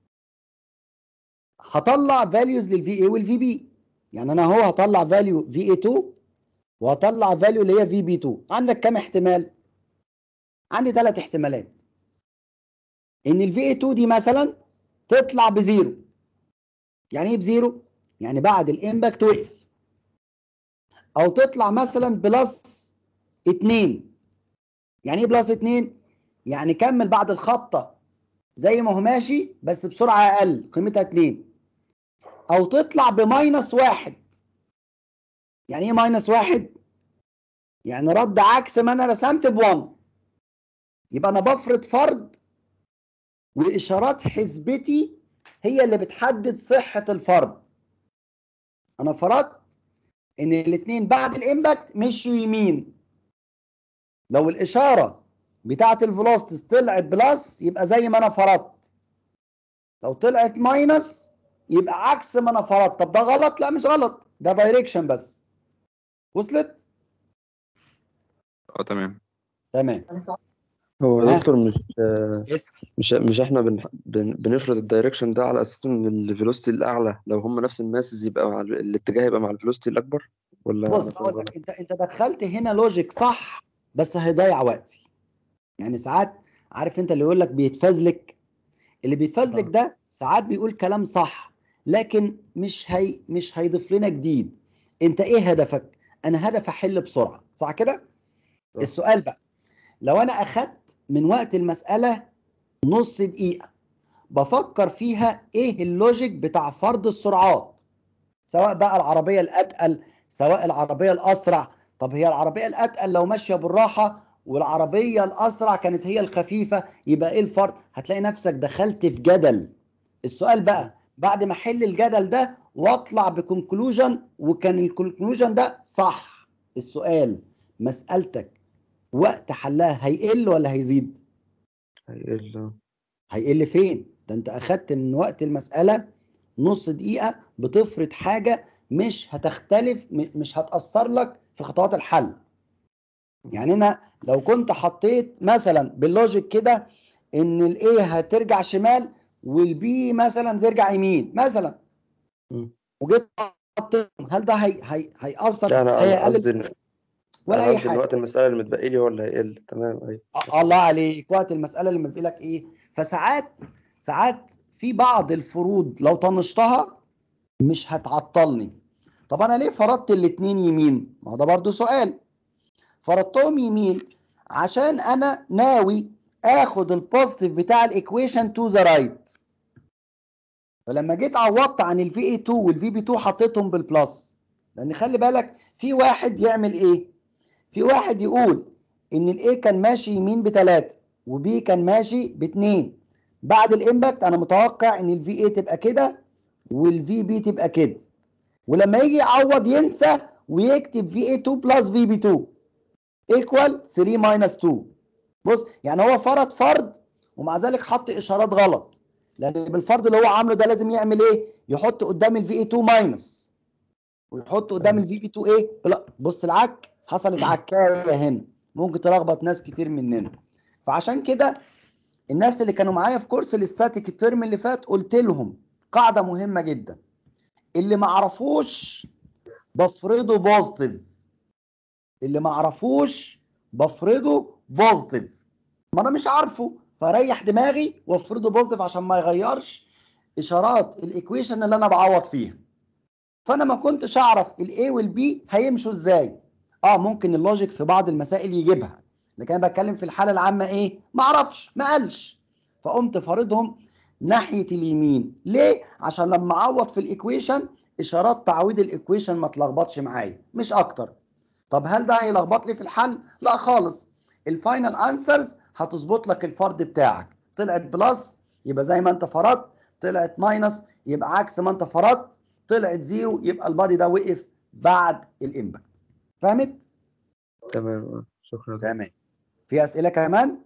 هطلع فاليوز للفي اي والفي بي يعني انا اهو هطلع فاليو في اي 2 وهطلع فاليو اللي هي في بي 2 عندك كام احتمال عندي ثلاث احتمالات ان الفي اي 2 دي مثلا تطلع بزيرو يعني ايه بزيرو يعني بعد الامباكت وقف او تطلع مثلا بلس 2 يعني ايه بلس 2 يعني كمل بعد الخبطه زي ما هو ماشي بس بسرعه اقل قيمتها 2 او تطلع بماينس واحد يعني ايه ماينس واحد يعني رد عكس ما انا رسمت ب1 يبقى انا بفرض فرض واشارات حسبتي هي اللي بتحدد صحه الفرض انا فرضت ان الاثنين بعد الامباكت مشوا يمين لو الاشاره بتاعه الفيلوسيتيز طلعت بلس يبقى زي ما انا فرضت لو طلعت ماينس يبقى عكس ما انا فرضت طب ده غلط لا مش غلط ده دايركشن بس وصلت اه تمام تمام هو ها؟ يا دكتور مش اسال مش مش احنا بن بن بنفرض الدايركشن ده على اساس ان الفيلوسيتي الاعلى لو هم نفس الماسز يبقى مع ال- الاتجاه يبقى مع الفيلوسيتي الاكبر ولا بص ولا هقول غلط؟ لك انت انت دخلت هنا لوجيك صح بس هيضيع وقتي يعني ساعات عارف انت اللي يقول لك بيتفزلك اللي بيتفزلك ده ساعات بيقول كلام صح لكن مش هي مش هيضيف لنا جديد انت ايه هدفك انا هدف احل بسرعه صح كده صح. السؤال بقى لو انا اخدت من وقت المساله نص دقيقه بفكر فيها ايه اللوجيك بتاع فرض السرعات سواء بقى العربيه الاتقل سواء العربيه الاسرع طب هي العربيه الاتقل لو ماشيه بالراحه والعربيه الاسرع كانت هي الخفيفه يبقى ايه الفرق هتلاقي نفسك دخلت في جدل السؤال بقى بعد ما احل الجدل ده واطلع بكونكلوجن وكان الكونكلوجن ده صح السؤال مسألتك وقت حلها هيقل ولا هيزيد هيقل هيقل فين ده انت اخدت من وقت المسألة نص دقيقة بتفرض حاجة مش هتختلف م- مش هتأثر لك في خطوات الحل يعني انا لو كنت حطيت مثلا باللوجيك كده ان الايه هترجع شمال والبي مثلا ترجع يمين مثلا مم. وجيت حطيتهم هل ده هي هي هيأثر لا انا انا قصدي هيقلل ولا انا اي قصدي ان حاجة وقت المسألة اللي متبقي لي هو اللي هيقل تمام ايوه آه، الله عليك وقت المسألة اللي بيقول لك ايه فساعات ساعات في بعض الفروض لو طنشتها مش هتعطلني طب انا ليه فرضت الاتنين يمين ما هو ده برضو سؤال فرضتهم يمين عشان انا ناوي اخد البوزيتيف بتاع الايكويشن تو ذا رايت فلما جيت عوضت عن الفي اي 2 والفي بي 2 حطيتهم بالبلس لان خلي بالك في واحد يعمل ايه في واحد يقول ان الاي كان ماشي يمين بثلاثة وبي كان ماشي باثنين بعد الامباكت انا متوقع ان الفي اي تبقى كده والفي بي تبقى كده ولما يجي يعوض ينسى ويكتب في اي 2 بلس في بي 2 ايكوال 3 ماينس 2 بص يعني هو فرض فرض ومع ذلك حط اشارات غلط لان بالفرض اللي هو عامله ده لازم يعمل ايه يحط قدام الفي اي 2 ماينس ويحط قدام الفي بي 2 ايه لا بص العك حصلت عكايه هنا ممكن تلخبط ناس كتير مننا فعشان كده الناس اللي كانوا معايا في كورس الاستاتيك الترم اللي فات قلت لهم قاعده مهمه جدا اللي ما عرفوش بفرضه بوزيتيف اللي ما عرفوش بفرضه بوزيتيف ما انا مش عارفه فريح دماغي وافرضه بوزيتيف عشان ما يغيرش اشارات الايكويشن اللي انا بعوض فيها فانا ما كنتش اعرف الاي والبي هيمشوا ازاي اه ممكن اللوجيك في بعض المسائل يجيبها لكن انا بتكلم في الحاله العامه ايه ما اعرفش ما قالش فقمت فارضهم ناحيه اليمين ليه عشان لما اعوض في الايكويشن اشارات تعويض الايكويشن ما تلخبطش معايا مش اكتر طب هل ده هيلخبط لي في الحل لا خالص الفاينل انسرز هتظبط لك الفرض بتاعك طلعت بلس يبقى زي ما انت فرضت طلعت ماينس يبقى عكس ما انت فرضت طلعت زيرو يبقى البادي ده وقف بعد الامباكت فهمت تمام اه شكرا تمام في اسئله كمان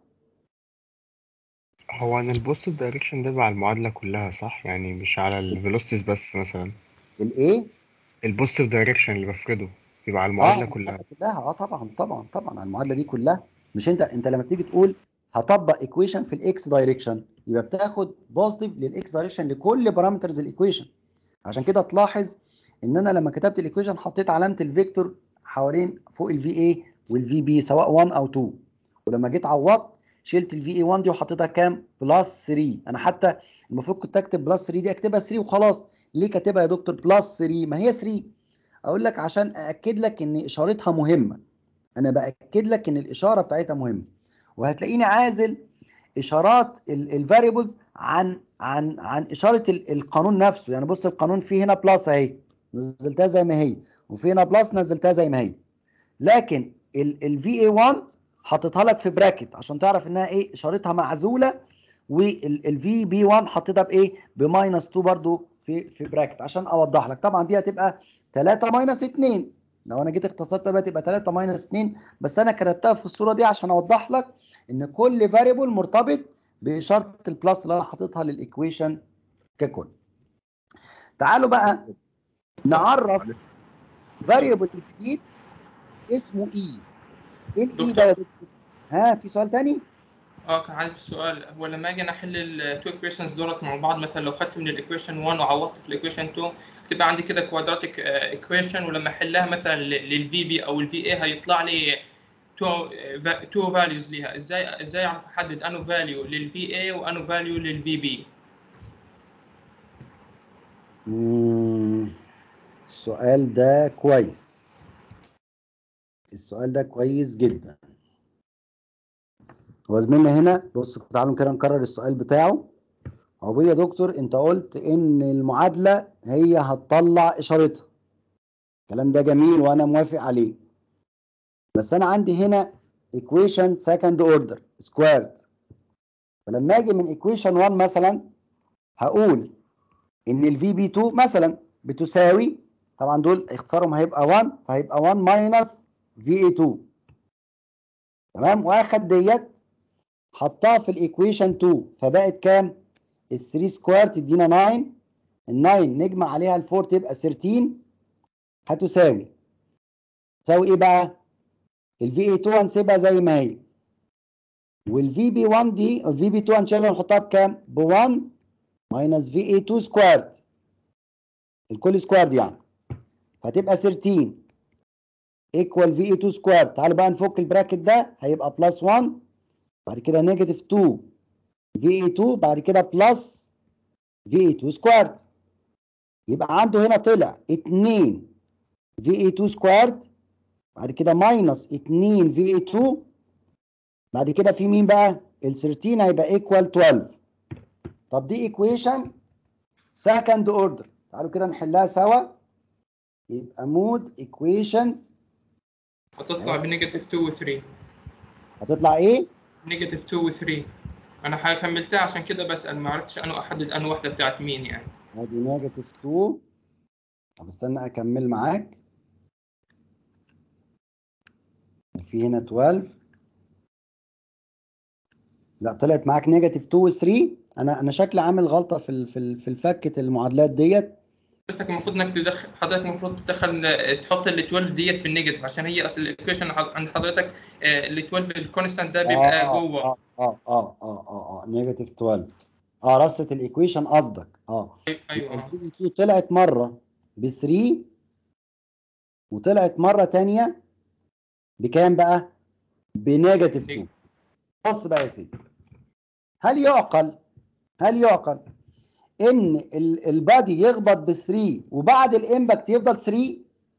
هو انا البوستيف دايركشن ده على المعادلة كلها صح يعني مش على الفيلوسيتيز بس مثلا الايه البوستيف دايركشن اللي بفرضه يبقى على المعادلة كلها المعادلة كلها اه طبعا طبعا طبعا المعادله دي كلها مش انت انت لما تيجي تقول هطبق ايكويشن في الاكس دايركشن يبقى بتاخد بوزيتيف للاكس دايركشن لكل بارامترز الايكويشن عشان كده تلاحظ ان انا لما كتبت الايكويشن حطيت علامه الفيكتور حوالين فوق الفي اي والفي بي سواء 1 او 2 ولما جيت عوضت شلت الفي اي 1 دي وحطيتها كام بلس 3 انا حتى المفروض كنت اكتب بلس 3 دي اكتبها 3 وخلاص ليه كاتبها يا دكتور بلس 3 ما هي 3 اقول لك عشان ااكد لك ان اشارتها مهمه انا باكد لك ان الاشاره بتاعتها مهمه وهتلاقيني عازل اشارات الفاريبلز عن عن عن اشاره ال- القانون نفسه يعني بص القانون فيه هنا بلس اهي نزلتها زي ما هي وفي هنا بلس نزلتها زي ما هي لكن الفي اي 1 حطيتها لك في براكت عشان تعرف انها ايه اشارتها معزوله والفي بي 1 حطيتها بايه بماينس 2 برضو في في براكت عشان اوضح لك طبعا دي هتبقى 3 ماينس 2 لو انا جيت اختصرتها بقى تبقى 3 ماينس 2 بس انا كتبتها في الصوره دي عشان اوضح لك ان كل فاريبل مرتبط باشاره البلس اللي انا حاططها للايكويشن ككل تعالوا بقى نعرف فاريبل جديد اسمه اي ايه الاي ده يا دكتور ها في سؤال تاني اه كان عندي سؤال هو لما اجي انا احل التو ايكويشنز دولت مع بعض مثلا لو خدت من الايكويشن 1 وعوضت في الايكويشن 2 تبقى عندي كده كوادراتيك ايكويشن ولما احلها مثلا للفي بي او الفي اي هيطلع لي تو تو فاليوز ليها ازاي ازاي اعرف احدد انو فاليو للفي اي وانو فاليو للفي بي مم، السؤال ده كويس السؤال ده كويس جدا هو زميلنا هنا بصوا تعالوا كده نكرر السؤال بتاعه هو بيقول يا دكتور انت قلت ان المعادلة هي هتطلع اشارتها الكلام ده جميل وانا موافق عليه بس انا عندي هنا equation second order squared فلما اجي من equation 1 مثلا هقول ان الفي بي 2 مثلا بتساوي طبعا دول اختصارهم هيبقى 1 فهيبقى 1 ماينس في اي 2 تمام واخد ديت حطها في الايكويشن 2 فبقت كام ال 3 سكوير تدينا 9 ال 9 نجمع عليها ال 4 تبقى 13 هتساوي تساوي ايه بقى الفي اي 2 هنسيبها زي ما هي والفي بي 1 دي الفي بي 2 هنشيلها نحطها بكام ب 1 ماينس في اي 2 سكويرد الكل سكويرد يعني فهتبقى 13 ايكوال في اي 2 سكوير تعالوا بقى نفك البراكت ده هيبقى بلس 1 بعد كده نيجاتيف 2 في اي 2 بعد كده بلس في اي 2 سكوير يبقى عنده هنا طلع 2 في اي 2 سكوير بعد كده ماينس 2 في اي 2 بعد كده في مين بقى ال 13 هيبقى ايكوال 12 طب دي ايكويشن سكند اوردر تعالوا كده نحلها سوا يبقى مود ايكويشنز هتطلع بنيجاتيف 2 و 3 هتطلع ايه نيجاتيف 2 و 3 انا ح- كملتها عشان كده بسأل ما عرفتش انا احدد انه واحدة بتاعت مين يعني ادي نيجاتيف 2 طب استنى اكمل معاك في هنا 12 لا طلعت معاك نيجاتيف 2 و 3 انا انا شكلي عامل غلطه في ال- في ال- في الفكه المعادلات ديت حضرتك المفروض انك تدخل حضرتك المفروض تدخل تحط ال 12 ديت بالنيجاتيف عشان هي اصل الايكويشن عند حضرتك ال 12 الكونستانت ده بيبقى اه جوه اه اه اه اه اه اه نيجاتيف 12 اه رصه الايكويشن قصدك اه ايوه الفي 2 طلعت مره ب 3 وطلعت مره تانية بكام بقى؟ بنيجاتيف 2 بص بقى يا سيدي هل يعقل هل يعقل ان ال- البادي يخبط ب 3 وبعد الامباكت يفضل 3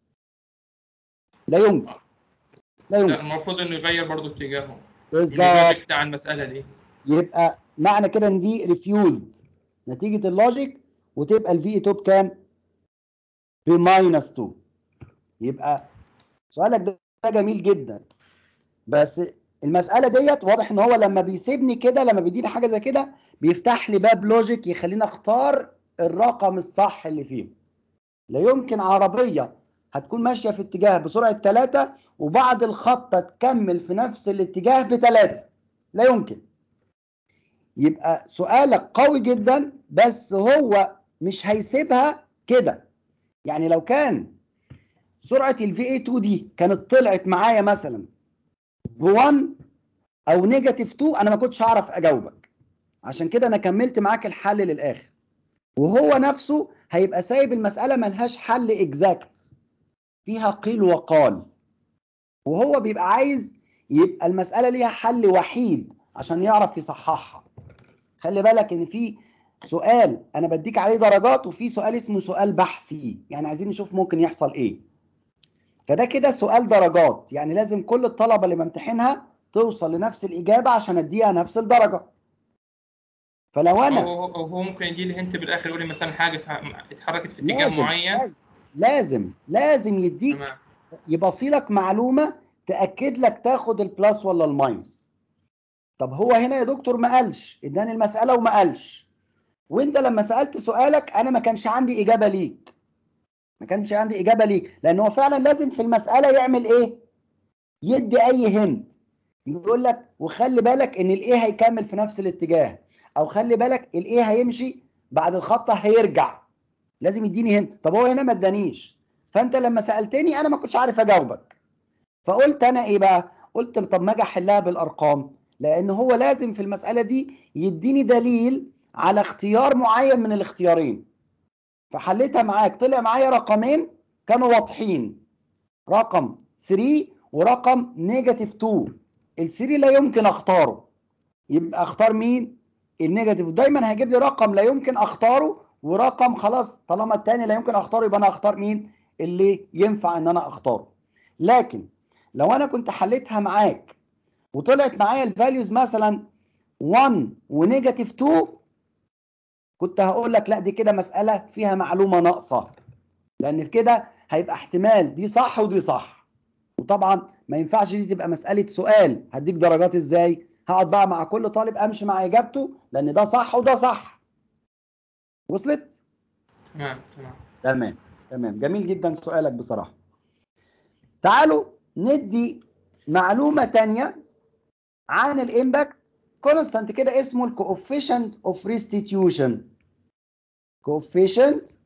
لا يمكن لا لا يمكن المفروض انه يغير برضه اتجاهه بالظبط اللوجيك بتاع المسألة دي يبقى معنى كده ان دي ريفيوزد نتيجه اللوجيك وتبقى الفي 2 بكام؟ بماينس 2 يبقى سؤالك ده ده جميل جدا بس المساله ديت واضح ان هو لما بيسيبني كده لما بيديني حاجه زي كده بيفتح لي باب لوجيك يخليني اختار الرقم الصح اللي فيه لا يمكن عربيه هتكون ماشيه في اتجاه بسرعه 3 وبعد الخبطه تكمل في نفس الاتجاه بثلاثه لا يمكن يبقى سؤالك قوي جدا بس هو مش هيسيبها كده يعني لو كان سرعه الفي اي 2 دي كانت طلعت معايا مثلا ب 1 او نيجاتيف 2 انا ما كنتش هعرف اجاوبك عشان كده انا كملت معاك الحل للاخر وهو نفسه هيبقى سايب المساله ملهاش حل اكزاكت فيها قيل وقال وهو بيبقى عايز يبقى المساله ليها حل وحيد عشان يعرف يصححها خلي بالك ان في سؤال انا بديك عليه درجات وفي سؤال اسمه سؤال بحثي يعني عايزين نشوف ممكن يحصل ايه فده كده سؤال درجات يعني لازم كل الطلبه اللي بمتحنها توصل لنفس الاجابه عشان اديها نفس الدرجه فلو انا هو هو هو ممكن يجي لي هنت بالاخر يقول لي مثلا حاجة اتح- اتحركت في اتجاه لازم معين لازم لازم لازم يديك تمام يبصي لك معلومه تاكد لك تاخد البلس ولا الماينس طب هو هنا يا دكتور ما قالش اداني المساله وما قالش وانت لما سالت سؤالك انا ما كانش عندي اجابه ليك ما كانش عندي اجابه ليك لان هو فعلا لازم في المساله يعمل ايه يدي اي هند يقول لك وخلي بالك ان الايه هيكمل في نفس الاتجاه او خلي بالك الايه هيمشي بعد الخطه هيرجع لازم يديني هنا طب هو هنا ما ادانيش فانت لما سالتني انا ما كنتش عارف اجاوبك فقلت انا ايه بقى قلت طب ما اجي احلها بالارقام لان هو لازم في المساله دي يديني دليل على اختيار معين من الاختيارين فحليتها معاك طلع معايا رقمين كانوا واضحين رقم 3 ورقم نيجاتيف 2 ال 3 لا يمكن اختاره يبقى اختار مين النيجاتيف دايما هيجيب لي رقم لا يمكن اختاره ورقم خلاص طالما التاني لا يمكن اختاره يبقى انا اختار مين اللي ينفع ان انا اختاره لكن لو انا كنت حليتها معاك وطلعت معايا الفاليوز مثلا 1 ونيجاتيف 2 كنت هقول لك لا دي كده مسألة فيها معلومة ناقصة لأن في كده هيبقى احتمال دي صح ودي صح وطبعا ما ينفعش دي تبقى مسألة سؤال هديك درجات ازاي هقعد بقى مع كل طالب امشي مع اجابته لان ده صح وده صح وصلت تمام تمام تمام تمام جميل جدا سؤالك بصراحة تعالوا ندي معلومة تانية عن الامباكت كونستانت كده اسمه الكوفيشنت اوف ريستيتيوشن coefficient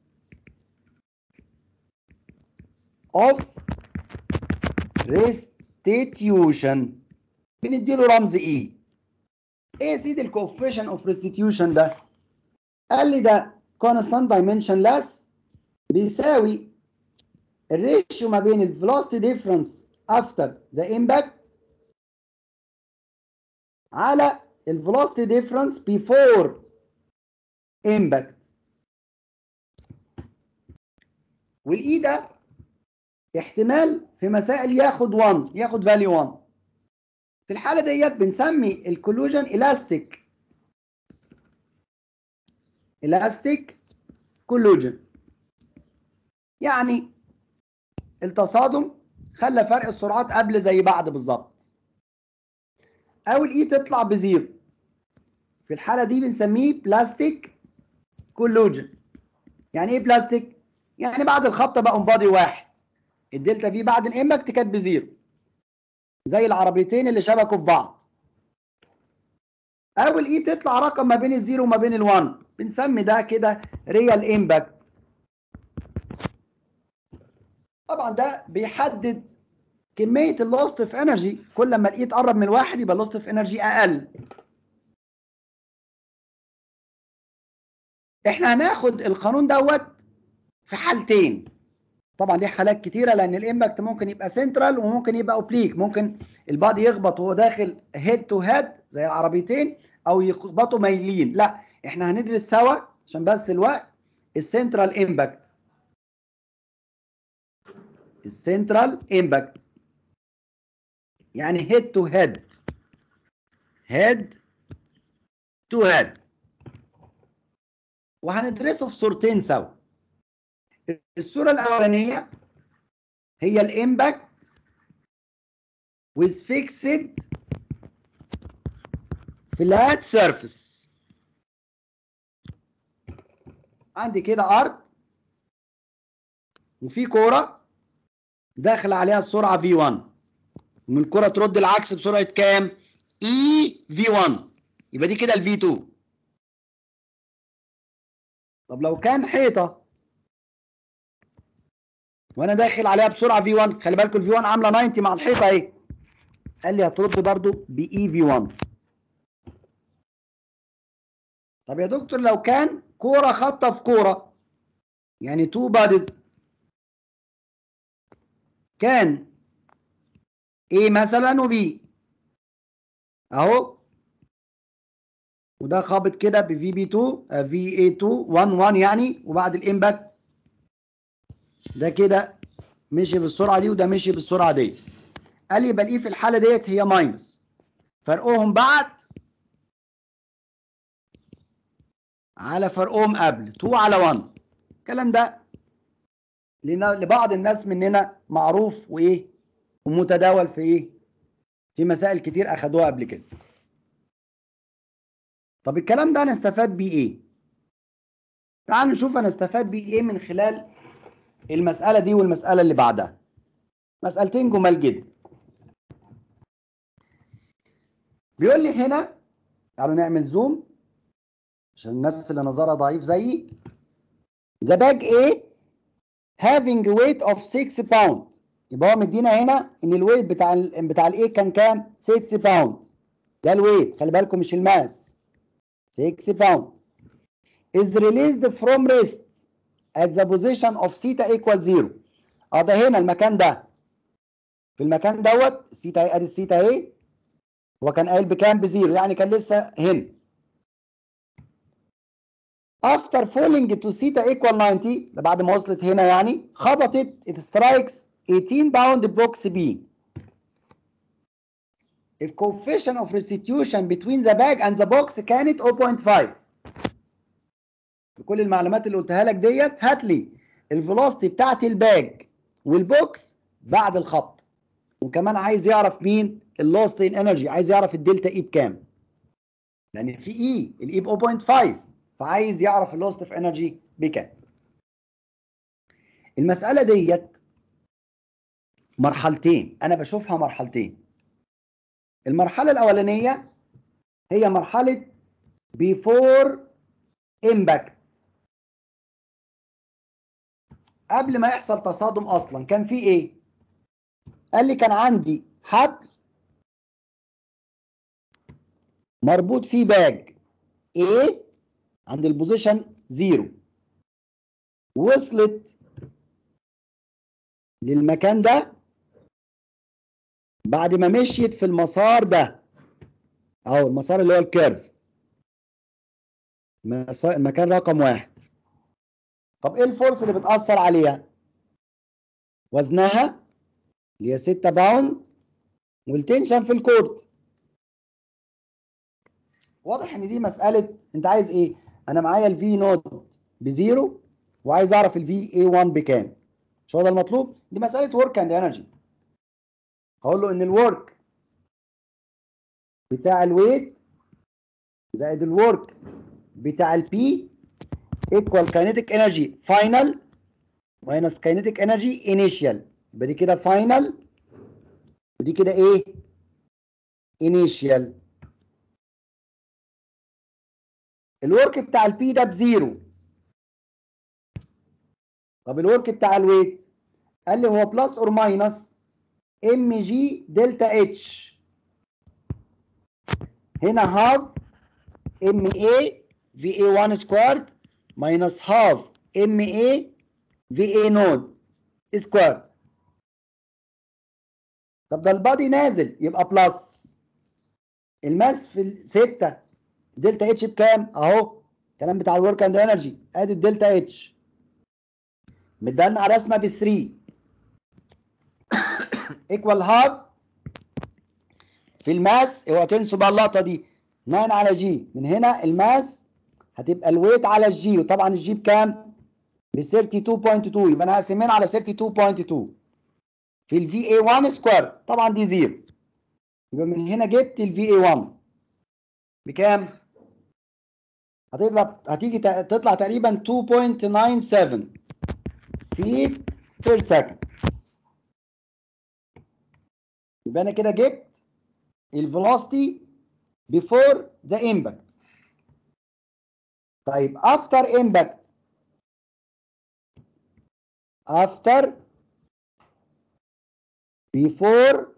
of restitution بنديله رمز ايه ايه يا سيدي الكوفيشن اوف ريستيتيوشن ده قال لي ده constant dimensionless بيساوي الريشيو ما بين الفيلوسيتي ديفرنس افتر ذا امباكت على الفيلوسيتي ديفرنس بيفور امباكت والاي ده احتمال في مسائل ياخد 1 ياخد فاليو 1 في الحاله ديت بنسمي الكولوجن الاستيك الاستيك كولوجن يعني التصادم خلى فرق السرعات قبل زي بعد بالظبط او الاي تطلع بزيرو في الحاله دي بنسميه بلاستيك كولوجن يعني ايه بلاستيك يعني بعد الخبطه بقى بادي واحد الدلتا في بعد الامباكت كانت بزيرو زي العربيتين اللي شبكوا في بعض او الاي تطلع رقم ما بين الزيرو وما بين الوان بنسمي ده كده ريال امباكت طبعا ده بيحدد كميه اللوست في انرجي كل ما الاي تقرب من الواحد يبقى اللوست في انرجي اقل احنا هناخد القانون دوت في حالتين طبعا ليه حالات كتيره لان الامباكت ممكن يبقى سنترال وممكن يبقى اوبليك ممكن البادي يخبط وهو داخل هيد تو هيد زي العربيتين او يخبطوا مايلين لا احنا هندرس سوا عشان بس الوقت السنترال امباكت السنترال امباكت يعني هيد تو هيد هيد تو هيد وهندرسه في صورتين سوا الصورة الأولانية هي الامباكت with fixed flat surface عندي كده أرض وفي كورة داخل عليها السرعة V1 ومن الكرة ترد العكس بسرعة كام؟ E V1 يبقى دي كده ال V2 طب لو كان حيطة وانا داخل عليها بسرعه في 1 خلي بالكم الفي 1 عامله 90 مع الحيطه اهي قال لي هترد برضو باي في 1 طب يا دكتور لو كان كوره خابطه في كوره يعني تو بادز كان ايه مثلا وبي اهو وده خابط كده بفي بي 2 في اي 2 1 1 يعني وبعد الامباكت ده كده مشي بالسرعه دي وده مشي بالسرعه دي قال لي يبقى الاي في الحاله ديت هي ماينس فرقهم بعد على فرقهم قبل 2 على 1 الكلام ده لبعض الناس مننا معروف وايه ومتداول في ايه في مسائل كتير اخدوها قبل كده طب الكلام ده هنستفاد بيه ايه تعالوا نشوف هنستفاد بيه ايه من خلال المسألة دي والمسألة اللي بعدها مسألتين جمال جدا بيقول لي هنا تعالوا نعمل زوم عشان الناس اللي نظرها ضعيف زيي the bag A having weight of 6 pound يبقى هو مدينا هنا ان الويت بتاع ال بتاع الايه كان كام 6 باوند ده الويت خلي بالكم مش الماس 6 باوند is released from rest at the position of theta equal 0 اه ده هنا المكان ده في المكان دوت الثيتا ادي الثيتا اهي هو كان قايل بكام بزيرو يعني كان لسه هنا after falling to theta equal 90 ده بعد ما وصلت هنا يعني خبطت it strikes 18 pound box B if coefficient of restitution between the bag and the box كانت 0.5 بكل المعلومات اللي قلتها لك ديت هات لي الفيلوسيتي بتاعت الباج والبوكس بعد الخبط وكمان عايز يعرف مين اللوست ان انرجي عايز يعرف الدلتا اي بكام لان في اي الاي ب 0.5 فعايز يعرف اللوست في انرجي بكام المساله ديت مرحلتين انا بشوفها مرحلتين المرحله الاولانيه هي مرحله بيفور امباكت قبل ما يحصل تصادم اصلا كان في ايه قال لي كان عندي حبل مربوط فيه باج A عند البوزيشن زيرو وصلت للمكان ده بعد ما مشيت في المسار ده اهو المسار اللي هو الكيرف مسا- المكان رقم واحد طب ايه الفورس اللي بتأثر عليها وزنها اللي هي 6 باوند والتنشن في الكورت واضح ان دي مسألة انت عايز ايه انا معايا الفي نود بزيرو وعايز اعرف الفي اي 1 بكام مش هو ده المطلوب دي مسألة ورك اند انرجي هقول له ان الورك بتاع الويت زائد الورك بتاع البي equal kinetic energy final minus kinetic energy initial يبقى دي كده final ودي كده ايه initial الورك بتاع البي ده بزيرو طب الورك بتاع الويت قال لي هو بلس اور ماينس ام جي دلتا اتش هنا هاف ام اي في اي 1 سكوارد ماينس هاف ام اي في اي نود سكوارد طب ده البادي نازل يبقى بلس الماس في الستة دلتا اتش بكام اهو الكلام بتاع الورك اند انرجي ادي الدلتا اتش مدلنا على رسمه ب 3 ايكوال هاف في الماس اوعى تنسوا بقى اللقطه دي 9 على جي من هنا الماس هتبقى الويت على الجي وطبعا الجي بكام؟ ب 32.2 يبقى انا هقسمين على 32.2 في الفي اي 1 سكوير طبعا دي زيرو يبقى من هنا جبت الفي اي 1 بكام؟ هتطلع هتيجي ت- تطلع تقريبا 2.97 feet per second يبقى انا كده جبت الفيلوسيتي before the impact طيب after impact after before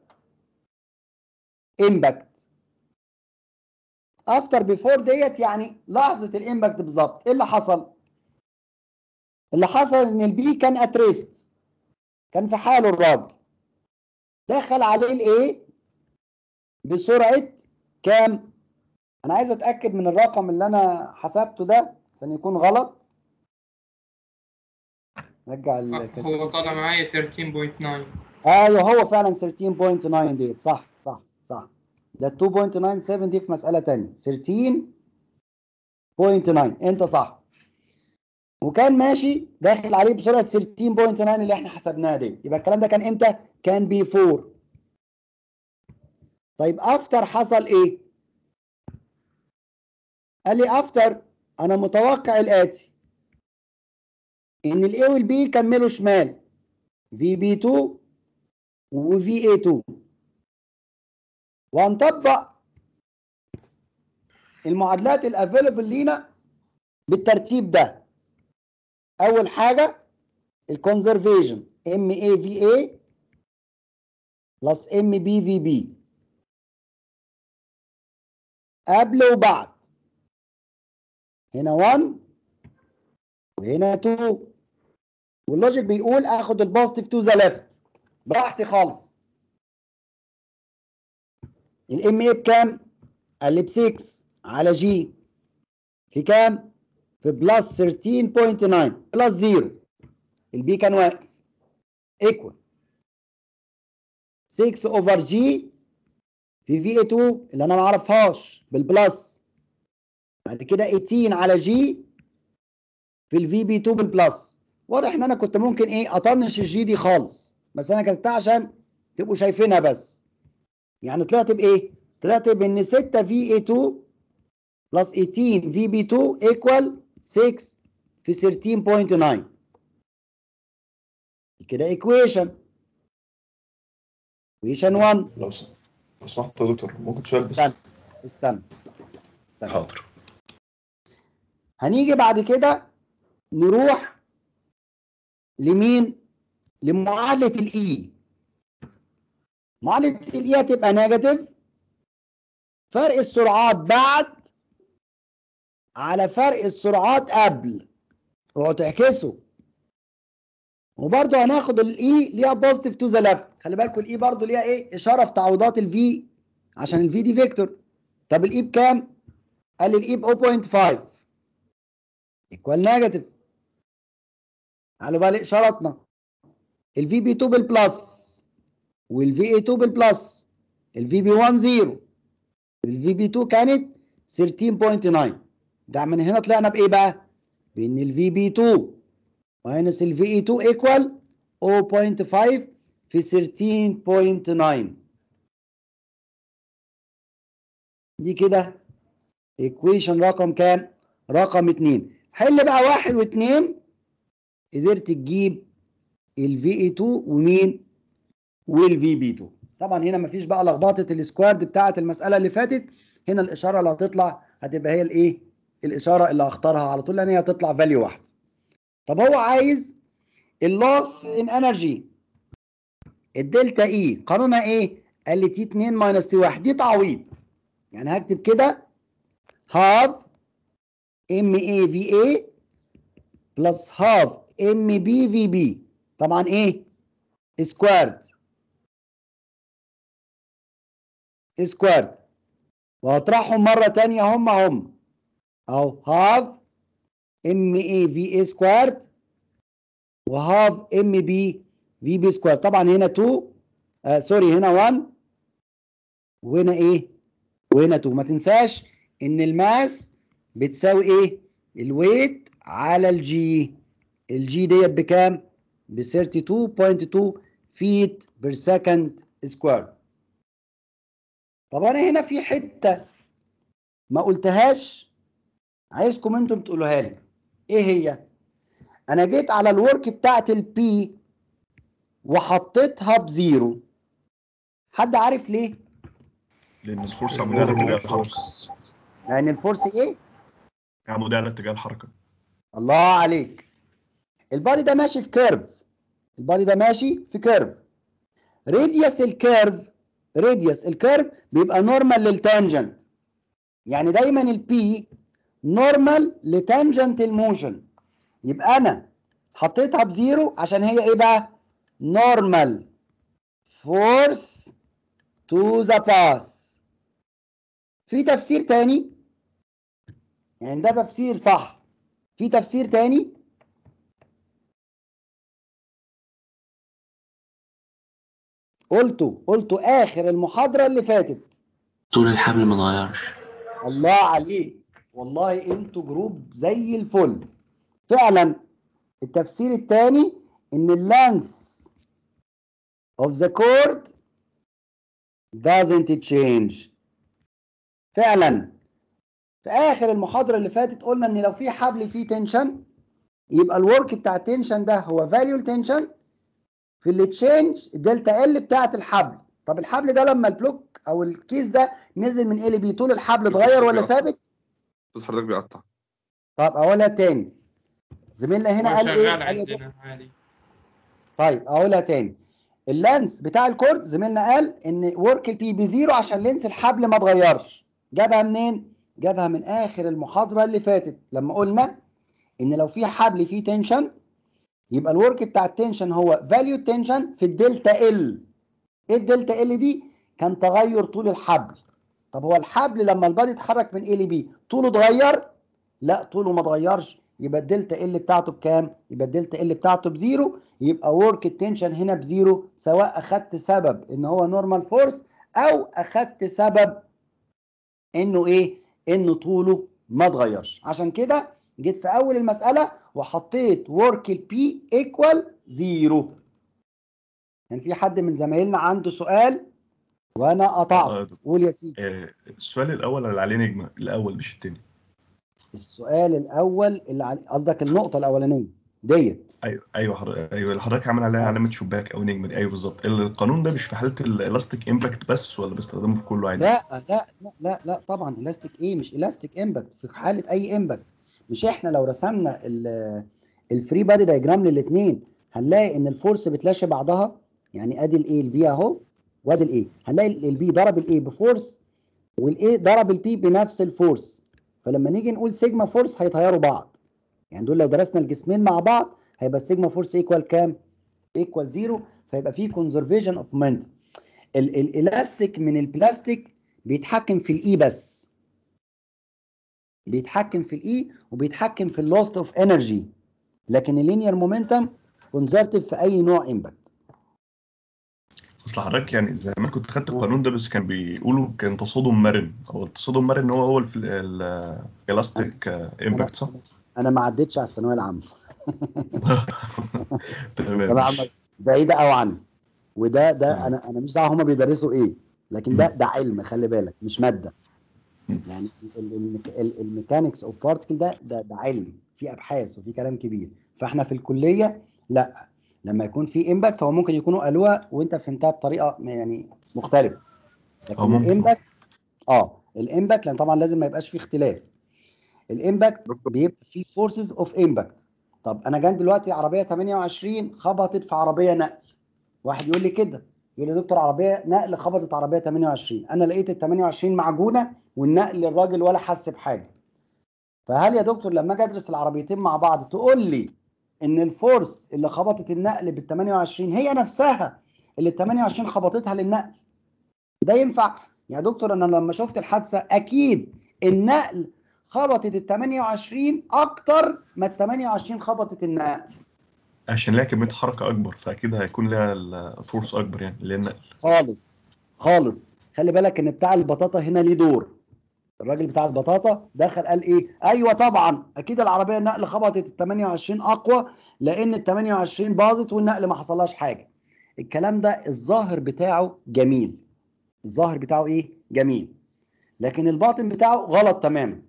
impact after before ديت يعني لحظة الامباكت بالظبط ايه اللي حصل؟ اللي حصل ان البي كان اتريست كان في حاله الراجل دخل عليه الايه بسرعة كام؟ انا عايز اتاكد من الرقم اللي انا حسبته ده عشان يكون غلط رجع ال هو طالع معايا 13.9 ايوه هو فعلا 13.9 ديت صح صح صح ده 2.97 دي في مسألة تانية 13.9 انت صح وكان ماشي داخل عليه بسرعة 13.9 اللي احنا حسبناها دي يبقى الكلام ده كان امتى؟ كان بي 4 طيب افتر حصل ايه؟ قال لي افتر انا متوقع الاتي ان الاي والبي كملوا شمال في بي 2 وفي اي 2 وهنطبق المعادلات الافيلبل لينا بالترتيب ده اول حاجه الكونزرفيشن ام اي في اي بلس ام بي في بي قبل وبعد هنا 1 وهنا 2 واللوجيك بيقول اخد البوزيتيف تو ذا ليفت براحتي خالص الام اي بكام؟ قال لي ب 6 على جي في كام؟ في بلس 13.9 بلس 0 البي كان واقف ايكوال 6 اوفر جي في في اي 2 اللي انا ما اعرفهاش بالبلس بعد كده 18 على جي في الفي بي 2 بالبلس واضح ان انا كنت ممكن ايه اطنش الجي دي خالص بس انا كتبتها عشان تبقوا شايفينها بس يعني طلعت بايه؟ طلعت بان 6 في اي 2 بلس 18 في بي 2 ايكوال 6 في 13.9 كده ايكويشن ايكويشن 1 لو س... لو سمحت يا دكتور ممكن سؤال بس استنى استنى استنى حاضر هنيجي بعد كده نروح لمين؟ لمعادلة الإي معادلة الإي هتبقى نيجاتيف فرق السرعات بعد على فرق السرعات قبل اوعوا تعكسوا وبرضه هناخد الاي ليها بوزيتيف تو ذا ليفت خلي بالكم الاي برضه ليها ايه اشاره في تعويضات الفي عشان الفي دي فيكتور طب الاي بكام قال لي الاي ب 0.5 ايكوال نيجاتيف على بالي اشارتنا الفي بي 2 بالبلس والفي اي 2 بالبلس الفي بي 1 0 الفي بي 2 كانت 13.9 ده من هنا طلعنا بايه بقى بان الفي بي 2 ماينس الفي اي 2 ايكوال 0.5 في 13.9 دي كده ايكويشن رقم كام رقم 2 حل بقى واحد واثنين قدرت تجيب الفي اي 2 ومين والفي بي 2 طبعا هنا مفيش بقى لخبطه السكوارد بتاعه المساله اللي فاتت هنا الاشاره اللي هتطلع هتبقى هي الايه الاشاره اللي هختارها على طول لان هي هتطلع فاليو واحده طب هو عايز اللوس ان انرجي الدلتا اي قانونها ايه قال لي تي 2 ماينس تي 1 دي تعويض يعني هكتب كده هاف ام اي في اي بلس هاف ام بي في بي طبعا ايه سكوارد سكوارد وهطرحهم مرة تانية هم هم اهو هاف ام اي في اي سكوارد وهاف ام بي في بي سكوارد طبعا هنا 2 آه سوري هنا 1 وهنا ايه وهنا 2 ما تنساش ان الماس بتساوي ايه الويت على الجي الجي ديت بكام ب 32.2 فيت بير سكند سكوير طب انا هنا في حته ما قلتهاش عايزكم انتم تقولوها لي ايه هي انا جيت على الورك بتاعت البي وحطيتها بزيرو حد عارف ليه لان الفرصه عموديه على اتجاه الحركه لان الفورس ايه عموديه على اتجاه الحركه الله عليك البادي ده ماشي في كيرف البادي ده ماشي في كيرف راديوس الكيرف راديوس الكيرف بيبقى نورمال للتانجنت يعني دايما البي نورمال لتانجنت الموشن يبقى انا حطيتها بزيرو عشان هي ايه بقى نورمال فورس تو ذا باس في تفسير تاني يعني ده تفسير صح في تفسير تاني قلته قلته اخر المحاضره اللي فاتت طول الحبل ما اتغيرش الله عليك والله انتوا جروب زي الفل فعلا التفسير الثاني ان اللانس of the cord doesn't change فعلا في اخر المحاضره اللي فاتت قلنا ان لو في حبل فيه تنشن يبقى الورك بتاع التنشن ده هو فاليو تنشن في اللي تشينج الدلتا ال بتاعه الحبل طب الحبل ده لما البلوك او الكيس ده نزل من ال بي طول الحبل اتغير ولا ثابت صوت حضرتك بيقطع طب اقولها تاني زميلنا هنا هو قال ايه شغال قال يا عندنا عادي طيب اقولها تاني اللانس بتاع الكورد زميلنا قال ان ورك البي بزيرو عشان لينس الحبل ما اتغيرش جابها منين جابها من اخر المحاضره اللي فاتت لما قلنا ان لو في حبل فيه تنشن يبقى الورك بتاع التنشن هو فاليو تنشن في الدلتا ال ايه الدلتا ال دي كان تغير طول الحبل طب هو الحبل لما البادي اتحرك من A ل B طوله اتغير لا طوله ما اتغيرش يبقى الدلتا ال بتاعته بكام يبقى الدلتا ال بتاعته بزيرو يبقى ورك التنشن هنا بزيرو سواء اخدت سبب ان هو نورمال فورس او اخدت سبب انه ايه انه طوله ما اتغيرش عشان كده جيت في اول المساله وحطيت ورك البي ايكوال زيرو كان في حد من زمايلنا عنده سؤال وانا آه، قطعت قول يا سيدي آه، السؤال الاول اللي عليه نجمه الاول مش التاني السؤال الاول اللي على- قصدك النقطه الاولانيه ديت ايوه ايوه حضرتك ايوه اللي حضرتك عامل عليها علامه شباك او نجمه دي ايوه بالظبط القانون ده مش في حاله الالاستيك امباكت بس ولا بستخدمه في كله عادي لا لا لا لا لا طبعا الاستيك ايه مش الاستيك امباكت في حاله اي امباكت مش احنا لو رسمنا الفري بادي دايجرام للاثنين هنلاقي ان الفورس بتلاشى بعضها يعني ادي الايه البي اهو وادي الايه هنلاقي البي ضرب الايه بفورس والايه ضرب البي بنفس الفورس فلما نيجي نقول سيجما فورس هيطيروا بعض يعني دول لو درسنا الجسمين مع بعض هيبقى السيجما فورس ايكوال كام؟ ايكوال زيرو فيبقى في كونزرفيشن اوف مومنتم الالاستيك من البلاستيك بيتحكم في الاي بس بيتحكم في الاي وبيتحكم في اللوست اوف انرجي لكن اللينير مومنتم كونزرتيف في اي نوع امباكت اصل حضرتك يعني زمان كنت خدت القانون ده بس كان بيقولوا كان تصادم مرن او التصادم مرن هو هو الالاستيك امباكت صح؟ انا ما عدتش على الثانويه العامه تمام الثانويه العامه بعيده قوي عني وده ده تمام. انا انا مش دعوه هما بيدرسوا ايه لكن ده ده علم خلي بالك مش ماده مم. يعني الميكانكس اوف بارتكل ده ده ده علم في ابحاث وفي كلام كبير فاحنا في الكليه لا لما يكون في امباكت هو ممكن يكونوا قالوها وانت فهمتها بطريقه يعني مختلفه اه لكن ممكن الامباكت اه الامباكت لان طبعا لازم ما يبقاش فيه اختلاف الامباكت بيبقى فيه فورسز اوف امباكت طب انا جاي دلوقتي عربيه 28 خبطت في عربيه نقل واحد يقول لي كده يقول لي يا دكتور عربيه نقل خبطت عربيه 28 انا لقيت ال 28 معجونه والنقل الراجل ولا حس بحاجه فهل يا دكتور لما اجي ادرس العربيتين مع بعض تقول لي ان الفورس اللي خبطت النقل بال 28 هي نفسها اللي ال 28 خبطتها للنقل ده ينفع يا دكتور انا لما شفت الحادثه اكيد النقل خبطت ال 28 اكتر ما ال 28 خبطت النقل عشان لها كميه حركه اكبر فاكيد هيكون لها الفورس اكبر يعني لان خالص خالص خلي بالك ان بتاع البطاطا هنا ليه دور الراجل بتاع البطاطا دخل قال ايه ايوه طبعا اكيد العربيه النقل خبطت ال 28 اقوى لان ال 28 باظت والنقل ما حصلهاش حاجه الكلام ده الظاهر بتاعه جميل الظاهر بتاعه ايه جميل لكن الباطن بتاعه غلط تماما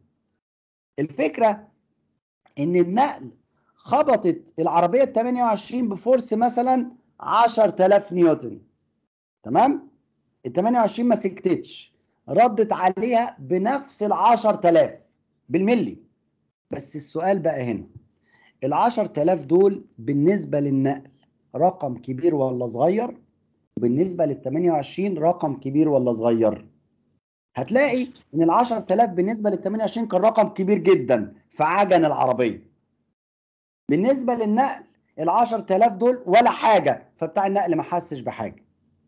الفكره ان النقل خبطت العربيه ال 28 بفورس مثلا 10000 نيوتن تمام ال 28 ما سكتتش ردت عليها بنفس ال 10000 بالملي بس السؤال بقى هنا ال 10000 دول بالنسبه للنقل رقم كبير ولا صغير وبالنسبه لل 28 رقم كبير ولا صغير هتلاقي ان ال 10000 بالنسبه لل 28 كان رقم كبير جدا في عجن العربيه بالنسبه للنقل ال 10000 دول ولا حاجه فبتاع النقل ما حسش بحاجه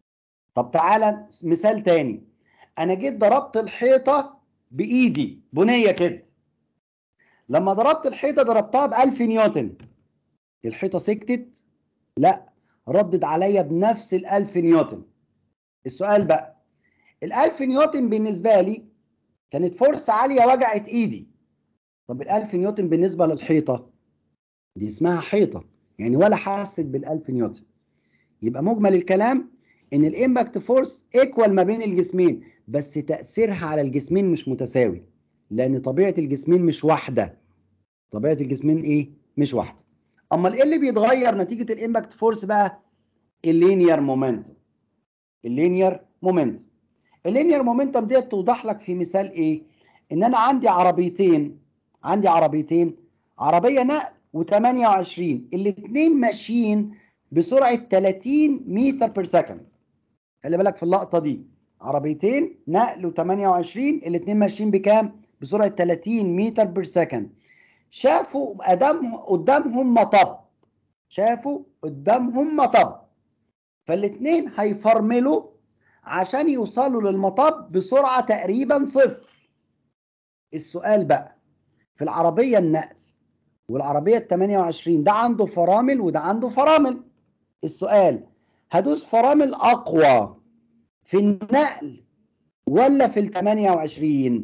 طب تعالى مثال تاني انا جيت ضربت الحيطه بايدي بنيه كده لما ضربت الحيطه ضربتها ب 1000 نيوتن الحيطه سكتت لا ردت عليا بنفس ال 1000 نيوتن السؤال بقى ال 1000 نيوتن بالنسبه لي كانت فورس عاليه وجعت ايدي طب ال 1000 نيوتن بالنسبه للحيطه دي اسمها حيطه يعني ولا حست بال 1000 نيوتن يبقى مجمل الكلام ان الامباكت فورس ايكوال ما بين الجسمين بس تاثيرها على الجسمين مش متساوي لان طبيعه الجسمين مش واحده طبيعه الجسمين ايه مش واحده اما ايه اللي بيتغير نتيجه الامباكت فورس بقى اللينير مومنتم اللينير مومنتم اللينير مومنتم ديت توضح لك في مثال ايه ان انا عندي عربيتين عندي عربيتين عربيه نقل و28 الاثنين ماشيين بسرعه 30 متر بير سكند خلي بالك في اللقطه دي عربيتين نقل و28 الاثنين ماشيين بكام بسرعه 30 متر بير سكند شافوا ادام قدامهم مطب شافوا قدامهم مطب فالاثنين هيفرملوا عشان يوصلوا للمطب بسرعه تقريبا صفر السؤال بقى في العربيه النقل والعربيه ال 28 ده عنده فرامل وده عنده فرامل السؤال هدوس فرامل اقوى في النقل ولا في ال 28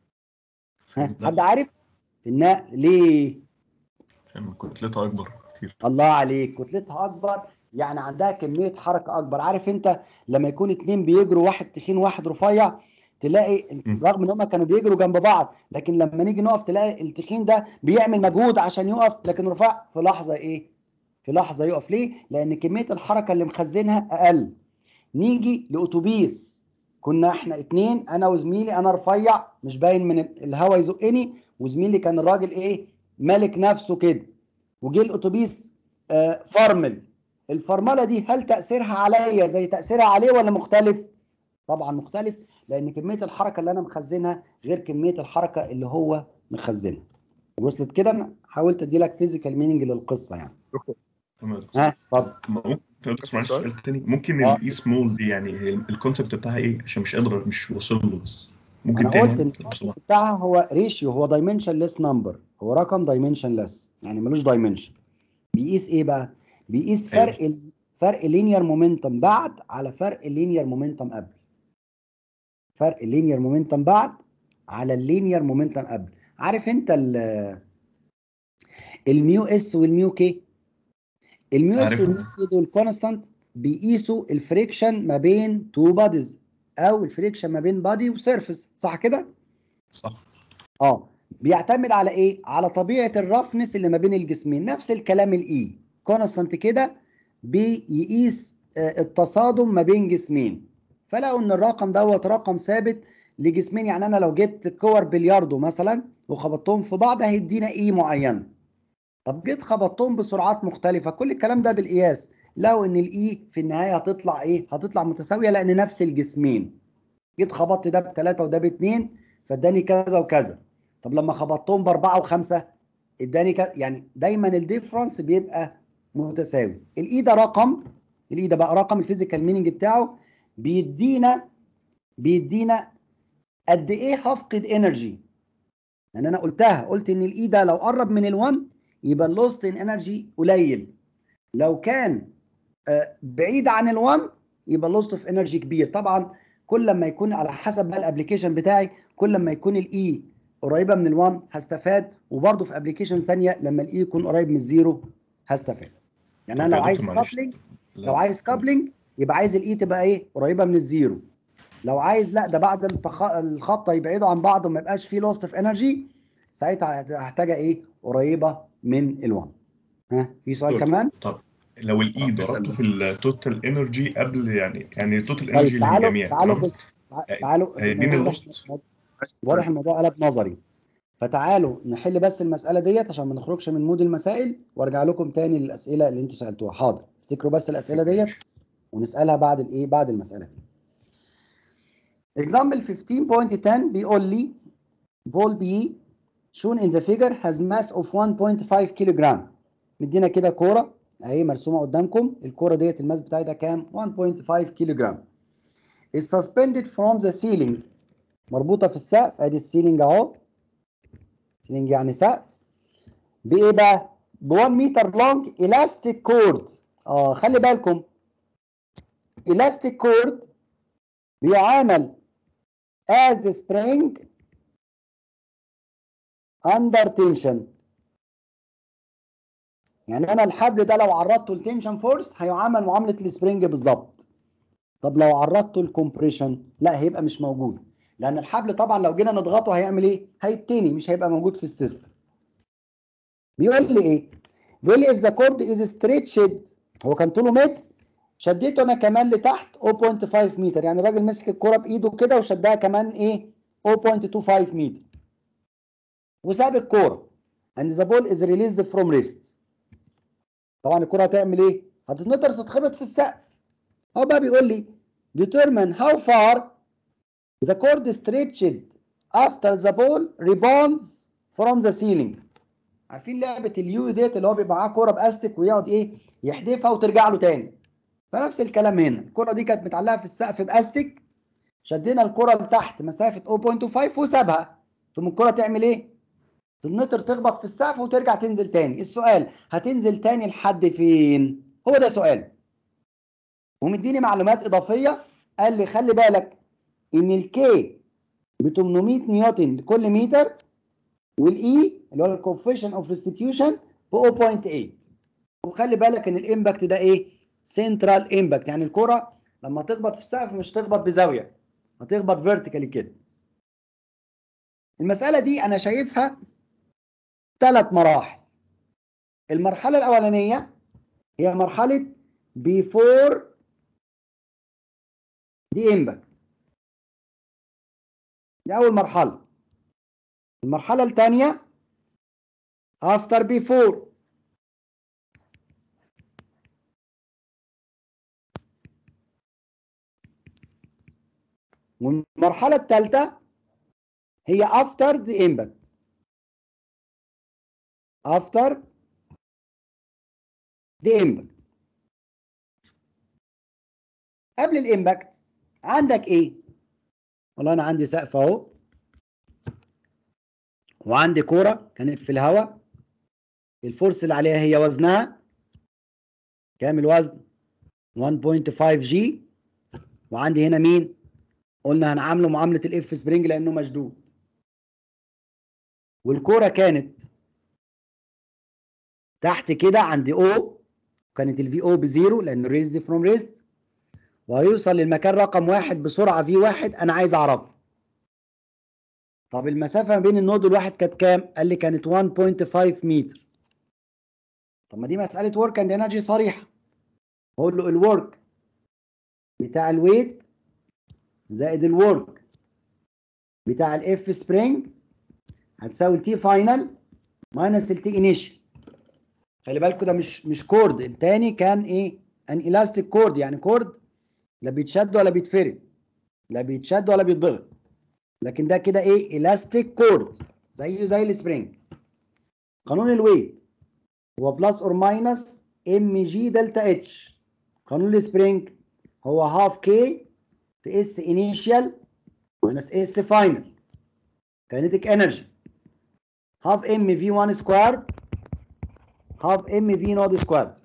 ها حد عارف في النقل ليه عشان كتلتها اكبر كتير الله عليك كتلتها اكبر يعني عندها كميه حركه اكبر عارف انت لما يكون اتنين بيجروا واحد تخين واحد رفيع تلاقي رغم ان هم كانوا بيجروا جنب بعض لكن لما نيجي نقف تلاقي التخين ده بيعمل مجهود عشان يقف لكن رفيع في لحظه ايه في لحظه يقف ليه لان كميه الحركه اللي مخزنها اقل نيجي لاتوبيس كنا احنا اتنين انا وزميلي انا رفيع مش باين من الهوا يزقني وزميلي كان الراجل ايه مالك نفسه كده وجه الاتوبيس آه فرمل الفرمله دي هل تاثيرها عليا زي تاثيرها عليه ولا مختلف طبعا مختلف لان كميه الحركه اللي انا مخزنها غير كميه الحركه اللي هو مخزنها وصلت كده انا حاولت ادي لك فيزيكال ميننج للقصه يعني تمام يا دكتور. ها اتفضل ممكن يا دكتور معلش سؤال؟ سؤال تاني ممكن آه. الاي سمول دي يعني هي الكونسبت بتاعها ايه عشان مش قادر مش واصل له بس ممكن انا تاني قلت ان لو سمحت. بتاعها هو ريشيو هو دايمنشن ليس نمبر هو رقم دايمنشن ليس يعني ملوش دايمنشن بيقيس ايه بقى بيقيس أيوة. فرق ال... فرق لينير مومنتم بعد على فرق لينير مومنتم قبل فرق لينير مومنتم بعد على اللينير مومنتم قبل عارف انت ال الميو اس والميو كي الميو اس عارفهم. والميو كي دول كونستانت بيقيسوا الفريكشن ما بين تو باديز او الفريكشن ما بين بادي وسيرفيس صح كده صح اه بيعتمد على ايه على طبيعه الرفنس اللي ما بين الجسمين نفس الكلام الاي كونستانت كده بيقيس آه، التصادم ما بين جسمين فلقوا ان الرقم دوت رقم ثابت لجسمين يعني انا لو جبت كور بلياردو مثلا وخبطتهم في بعض هيدينا اي معينه طب جيت خبطتهم بسرعات مختلفه كل الكلام ده بالقياس لقوا ان الاي في النهايه هتطلع ايه هتطلع متساويه لان نفس الجسمين جيت خبطت ده بثلاثه وده باثنين فاداني كذا وكذا طب لما خبطتهم باربعه وخمسه اداني كذا يعني دايما الديفرنس بيبقى متساوي الاي ده رقم الاي ده بقى رقم الفيزيكال مينينج بتاعه بيدينا بيدينا قد ايه هفقد انرجي يعني انا قلتها قلت ان الاي ده لو قرب من ال1 يبقى اللوست ان انرجي قليل لو كان آه، بعيد عن ال1 يبقى اللوست اوف انرجي كبير طبعا كل ما يكون على حسب بقى الابلكيشن بتاعي كل ما يكون الاي قريبه من ال1 هستفاد وبرده في ابلكيشن ثانيه لما الاي يكون قريب من الزيرو هستفاد يعني طب انا يا لو عايز دكتور معلش. كابلنج لا. لو عايز كابلنج يبقى عايز الاي تبقى ايه قريبه من الزيرو لو عايز لا ده بعد التخ... الخبطه يبعدوا عن بعض وما يبقاش فيه لوست اوف انرجي ساعتها هحتاجها ايه قريبه من ال1 ها في سؤال دكتور. كمان طب لو الاي آه، ضربته اسأل. في التوتال انرجي قبل يعني يعني التوتال طيب انرجي تعالوا للجميع تعالوا تمام؟ بص تع- تعالوا هيديني واضح- اللوست واضح الموضوع قلب نظري فتعالوا نحل بس المساله ديت عشان ما نخرجش من مود المسائل وارجع لكم تاني للاسئله اللي انتوا سالتوها حاضر افتكروا بس الاسئله ديت ونسالها بعد الايه بعد المساله دي example 15.10 بيقول لي بول بي shown in the figure has mass of 1.5 كيلو جرام مدينا كده كوره اهي مرسومه قدامكم الكوره ديت الماس بتاعتها كام 1.5 كيلو جرام is suspended from the ceiling مربوطه في السقف ادي السيلينج اهو سيلينج يعني سقف بايه بقى ب 1 متر لونج elastic كورد اه خلي بالكم elastic كورد بيعامل as spring under tension يعني انا الحبل ده لو عرضته لتنشن فورس هيعامل معامله السبرينج بالظبط طب لو عرضته للكمبريشن لا هيبقى مش موجود لان الحبل طبعا لو جينا نضغطه هيعمل ايه هيتني مش هيبقى موجود في السيستم بيقول لي ايه بيقول لي if the cord is stretched هو كان طوله متر شديته انا كمان لتحت 0.5 متر يعني الراجل مسك الكرة بايده كده وشدها كمان ايه 0.25 متر وساب الكوره and the ball is released from wrist طبعا الكوره هتعمل ايه هتتنطر تتخبط في السقف هو بقى بيقول لي determine how far the cord stretched after the ball rebounds from the ceiling عارفين لعبه اليو ديت اللي هو بيبقى معاه كوره باستك ويقعد ايه يحدفها وترجع له تاني فنفس الكلام هنا الكوره دي كانت متعلقه في السقف باستك شدينا الكوره لتحت مسافه 0.5 وسابها ثم الكوره تعمل ايه تنطر تخبط في السقف وترجع تنزل تاني السؤال هتنزل تاني لحد فين هو ده سؤال ومديني معلومات اضافيه قال لي خلي بالك ان الكي ب 800 نيوتن لكل متر والاي اللي هو الكوفيشن اوف ريستيتيوشن ب 0.8 وخلي بالك ان الامباكت ده ايه سنترال امباكت يعني الكره لما تخبط في السقف مش تخبط بزاويه هتخبط فيرتيكالي كده المساله دي انا شايفها ثلاث مراحل المرحله الاولانيه هي مرحله بيفور دي امباكت دي اول مرحله المرحله الثانيه افتر بيفور والمرحله الثالثه هي افتر ذا امباكت افتر ذا امباكت قبل الامباكت عندك ايه والله انا عندي سقف اهو وعندي كوره كانت في الهواء الفورس اللي عليها هي وزنها كام الوزن 1.5 جي وعندي هنا مين قلنا هنعامله معامله الاف سبرينج لانه مشدود والكوره كانت تحت كده عند او كانت الفي او بزيرو لان ريزد فروم ريست وهيوصل للمكان رقم واحد بسرعه في واحد انا عايز اعرفها طب المسافه ما بين النود والواحد كانت كام؟ قال لي كانت 1.5 متر طب ما دي مساله ورك اند انرجي صريحه بقول له الورك بتاع الويت زائد الورك بتاع الاف سبرينج هتساوي التي فاينل ماينس التي انيشال خلي بالكوا ده مش مش كورد التاني كان ايه ان الاستيك كورد يعني كورد لا بيتشد ولا بيتفرد لا بيتشد ولا بيتضغط لكن ده كده ايه الاستيك كورد زيه زي السبرينج قانون الويت هو بلس اور ماينس ام جي دلتا اتش قانون السبرينج هو هاف كي في اس انيشال ماينس اس فاينل كاينيتيك انرجي هاف ام في 1 سكوير هاف ام في نود سكوير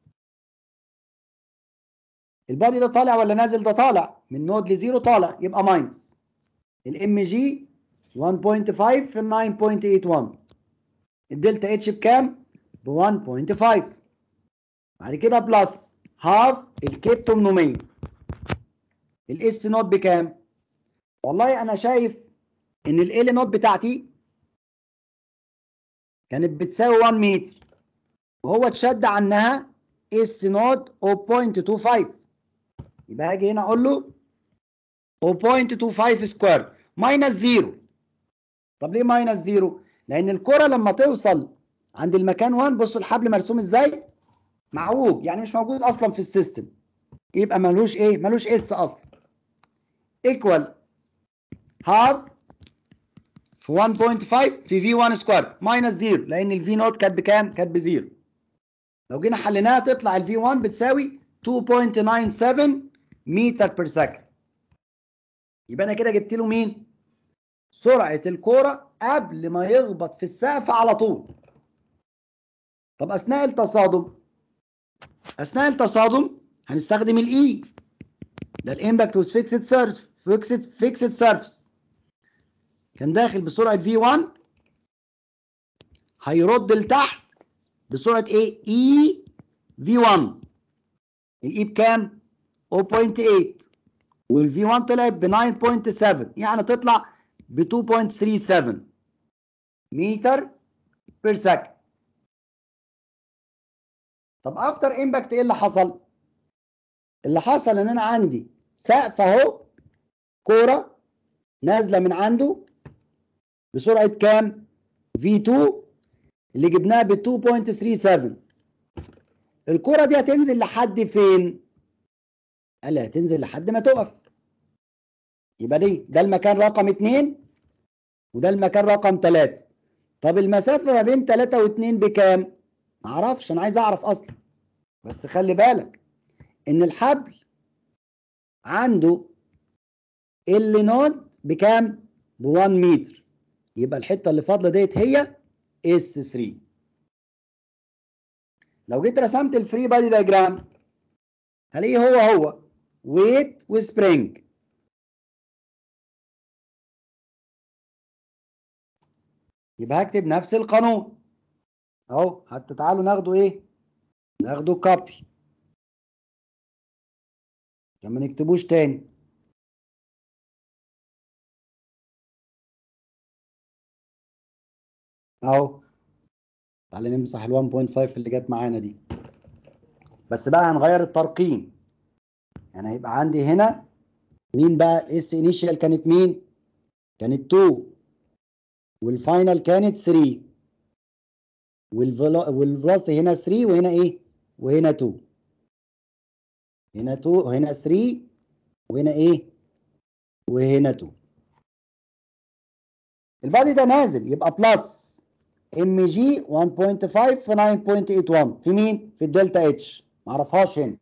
البادي ده طالع ولا نازل ده طالع من نود لزيرو طالع يبقى ماينس الام جي 1.5 في 9.81 الدلتا اتش بكام؟ ب 1.5 بعد كده بلس هاف الكيب 800 الاس نوت بكام؟ والله انا شايف ان ال نوت بتاعتي كانت بتساوي 1 متر وهو اتشد عنها اس نوت 0.25 يبقى هاجي هنا اقول له 0.25 سكوير ماينس زيرو طب ليه ماينس زيرو؟ لان الكره لما توصل عند المكان 1 بصوا الحبل مرسوم ازاي؟ معوج يعني مش موجود اصلا في السيستم يبقى ملوش ايه؟ ملوش اس اصلا ايكوال هاف في 1.5 في في 1 سكوير ماينس زيرو لان الفي نوت كانت بكام؟ كانت بزيرو لو جينا حليناها تطلع الفي 1 بتساوي 2.97 متر بير سكند يبقى انا كده جبت له مين؟ سرعه الكوره قبل ما يخبط في السقف على طول. طب اثناء التصادم اثناء التصادم هنستخدم الاي ده الامباكت ويز فيكسد سيرفس فيكسد فيكسد سيرفس كان داخل بسرعه في 1 هيرد لتحت بسرعه ايه؟ اي في 1 الاي بكام؟ 0.8 والفي 1 طلعت ب 9.7 يعني تطلع ب 2.37 متر بير سكند طب افتر امباكت ايه اللي حصل؟ اللي حصل ان انا عندي سقف اهو كوره نازله من عنده بسرعه كام؟ في 2 اللي جبناها ب 2.37 الكرة دي هتنزل لحد فين؟ قال لي هتنزل لحد ما تقف يبقى دي ده المكان رقم 2 وده المكان رقم 3 طب المسافة ما بين 3 و2 بكام؟ معرفش انا عايز اعرف اصلا بس خلي بالك ان الحبل عنده ال نود بكام؟ ب 1 متر يبقى الحته اللي فاضله ديت هي اس 3 لو جيت رسمت الفري بادي دايجرام هلاقيه هو هو ويت وسبرينج يبقى هكتب نفس القانون اهو حتى تعالوا ناخده ايه ناخده كوبي عشان ما نكتبوش تاني اهو تعالى نمسح ال 1.5 اللي جت معانا دي بس بقى هنغير الترقيم يعني هيبقى عندي هنا مين بقى اس انيشال كانت مين كانت 2 والفاينل كانت 3 والفلوسيتي هنا 3 وهنا ايه وهنا 2 هنا 2 وهنا 3 وهنا ايه وهنا 2 البادي ده نازل يبقى بلس ام جي 1.5 في 9.81 في مين في الدلتا اتش معرفهاش هنا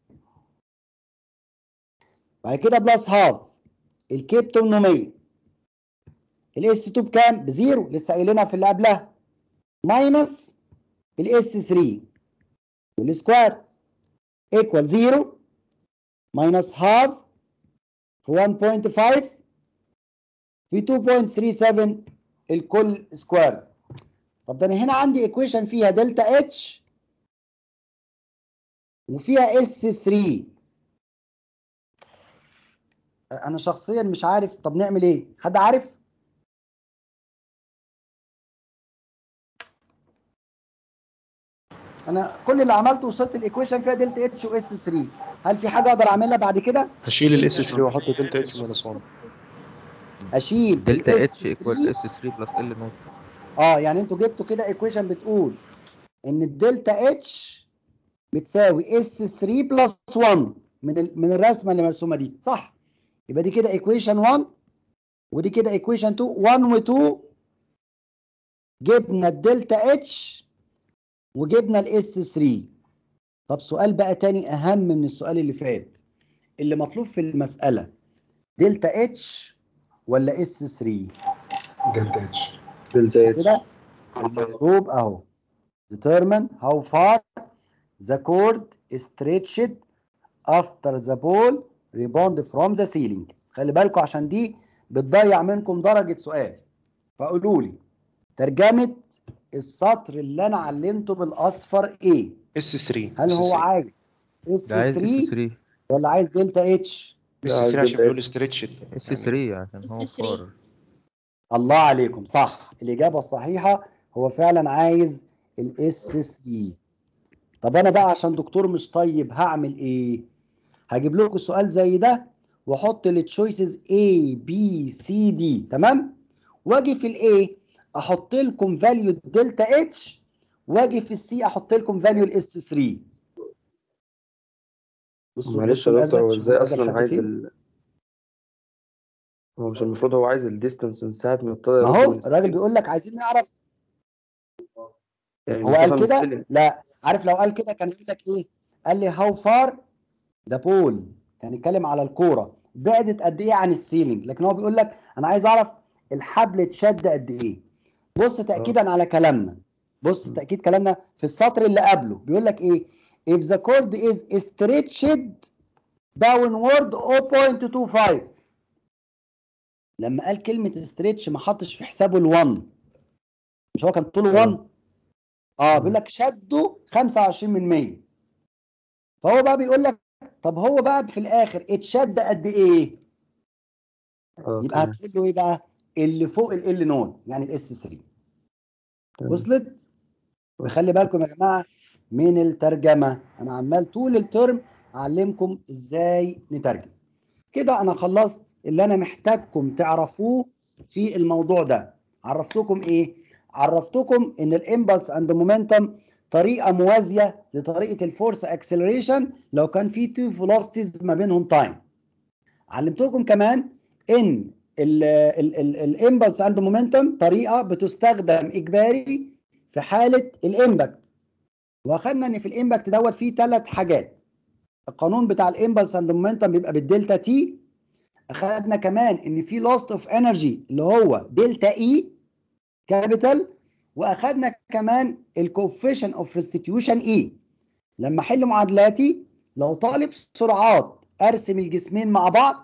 بعد كده بلس هاف الكيب 800 الاس 2 بكام بزيرو لسه قايلينها في اللي قبلها ماينس الاس 3 والسكوير ايكوال زيرو ماينس هاف في 1.5 في 2.37 الكل سكوير طب ده انا هنا عندي ايكويشن فيها دلتا اتش وفيها اس 3 انا شخصيا مش عارف طب نعمل ايه حد عارف انا كل اللي عملته وصلت الايكويشن فيها دلتا اتش واس 3 هل في حاجه اقدر اعملها بعد كده هشيل الاس 3 واحط دلتا اتش ماينس 1 اشيل دلتا ال اتش ايكوال S3 اس 3 بلس ال نوت اه يعني انتوا جبتوا كده ايكويشن بتقول ان الدلتا اتش بتساوي اس 3 بلس 1 من ال... من الرسمه اللي مرسومه دي صح يبقى دي كده ايكويشن 1 ودي كده ايكويشن 2 1 و2 جبنا الدلتا اتش وجبنا الاس 3 طب سؤال بقى تاني اهم من السؤال اللي فات اللي مطلوب في المساله دلتا اتش ولا اس 3 دلتا اتش دلتا اتش كده المطلوب اهو determine how far the cord stretched after the ball rebound from the ceiling خلي بالكم عشان دي بتضيع منكم درجة سؤال فقولوا لي ترجمة السطر اللي انا علمته بالاصفر ايه اس 3 هل هو عايز اس ده عايز اس 3 3 ولا عايز دلتا اتش اس عايز 3 عشان دلتا بيقول ستريتش اس 3 عشان هو S3. فار الله عليكم صح الإجابة الصحيحة هو فعلا عايز الاس 3 طب أنا بقى عشان دكتور مش طيب هعمل إيه؟ هجيب لكم سؤال زي ده وأحط التشويسز A B C D تمام؟ وأجي في الA أحط لكم فاليو دلتا اتش وأجي في السي أحط لكم فاليو الاس 3 بصوا معلش بصوا يا دكتور الأزرق هو شوفوا ازاي الأزرق اصلا لحد عايز فين؟ ال هو مش المفروض هو عايز الديستانس من ساعة ما ابتدى ما يرد هو من الراجل السلم بيقول لك عايزين نعرف يعني هو المسافة قال من كده السلم لا عارف لو قال كده كان يقول لك ايه قال لي هاو فار ذا بول كان يتكلم على الكوره بعدت قد ايه عن السيلينج لكن هو بيقول لك انا عايز اعرف الحبل اتشد قد ايه بص تاكيدا على كلامنا بص م. تاكيد كلامنا في السطر اللي قبله بيقول لك ايه if the cord is stretched downward 0.25 لما قال كلمه stretch ما حطش في حسابه ال1 مش هو كان طوله 1 اه بيقول لك شده 25 من 100 فهو بقى بيقول لك طب هو بقى في الاخر اتشد قد ايه اه يبقى تمام هتقول له ايه بقى اللي فوق ال نود يعني الاس 3 تمام. وصلت وخلي بالكم يا جماعه من الترجمه انا عمال طول الترم اعلمكم ازاي نترجم كده انا خلصت اللي انا محتاجكم تعرفوه في الموضوع ده عرفتكم ايه عرفتكم ان الامبلس اند مومنتم طريقه موازيه لطريقه الفورس اكسلريشن لو كان في تو فيلوسيتيز ما بينهم تايم علمتكم كمان ان الامبلس اند مومنتم طريقه بتستخدم اجباري في حاله الامباكت واخدنا ان في الامباكت دوت فيه ثلاث حاجات القانون بتاع الامبلس اند مومنتم بيبقى بالدلتا تي اخدنا كمان ان في لوست اوف انرجي اللي هو دلتا اي كابيتال واخدنا كمان الكوفيشن اوف ريستيتيوشن اي لما احل معادلاتي لو طالب سرعات ارسم الجسمين مع بعض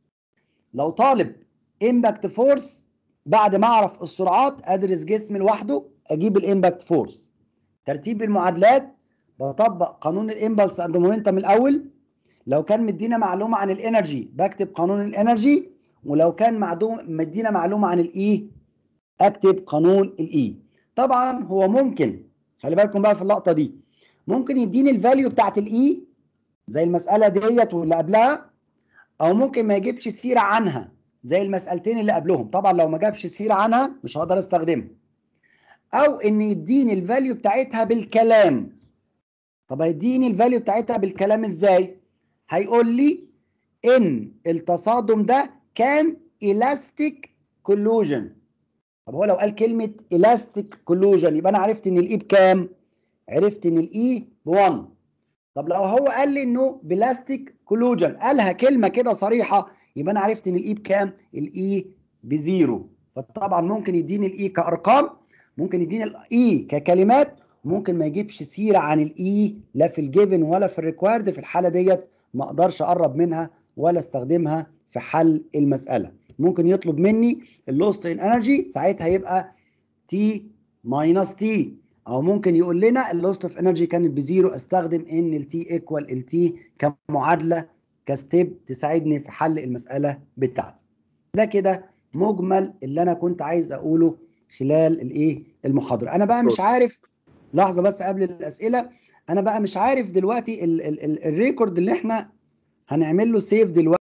لو طالب امباكت فورس بعد ما اعرف السرعات ادرس جسم لوحده اجيب الامباكت فورس ترتيب المعادلات بطبق قانون الامبلس اند مومنتم الاول لو كان مدينا معلومه عن الانرجي بكتب قانون الانرجي ولو كان معدوم مدينا معلومه عن الاي اكتب قانون الاي طبعا هو ممكن خلي بالكم بقى في اللقطه دي ممكن يديني الفاليو بتاعت الاي زي المساله ديت واللي قبلها او ممكن ما يجيبش سيره عنها زي المسالتين اللي قبلهم طبعا لو ما جابش سيره عنها مش هقدر استخدمها او ان يديني الفاليو بتاعتها بالكلام طب هيديني الفاليو بتاعتها بالكلام ازاي هيقول لي ان التصادم ده كان elastic collusion طب هو لو قال كلمه elastic collusion يبقى انا عرفت ان الاي بكام عرفت ان الاي ب 1 طب لو هو قال لي انه بلاستيك كولوجن قالها كلمه كده صريحه يبقى انا عرفت ان الاي بكام الاي بزيرو فطبعا ممكن يديني الاي كارقام ممكن يديني الاي ككلمات ممكن ما يجيبش سيره عن الاي لا في الجيفن ولا في الريكوايرد في الحاله ديت ما اقدرش اقرب منها ولا استخدمها في حل المساله ممكن يطلب مني اللوست ان انرجي ساعتها يبقى تي ماينس تي او ممكن يقول لنا اللوست اوف انرجي كانت بزيرو استخدم ان التي ايكوال التي كمعادله كستيب تساعدني في حل المساله بتاعتي ده كده مجمل اللي انا كنت عايز اقوله خلال الايه المحاضره انا بقى مش عارف لحظه بس قبل الاسئله انا بقى مش عارف دلوقتي ال ال ال الريكورد اللي احنا هنعمل له سيف دلوقتي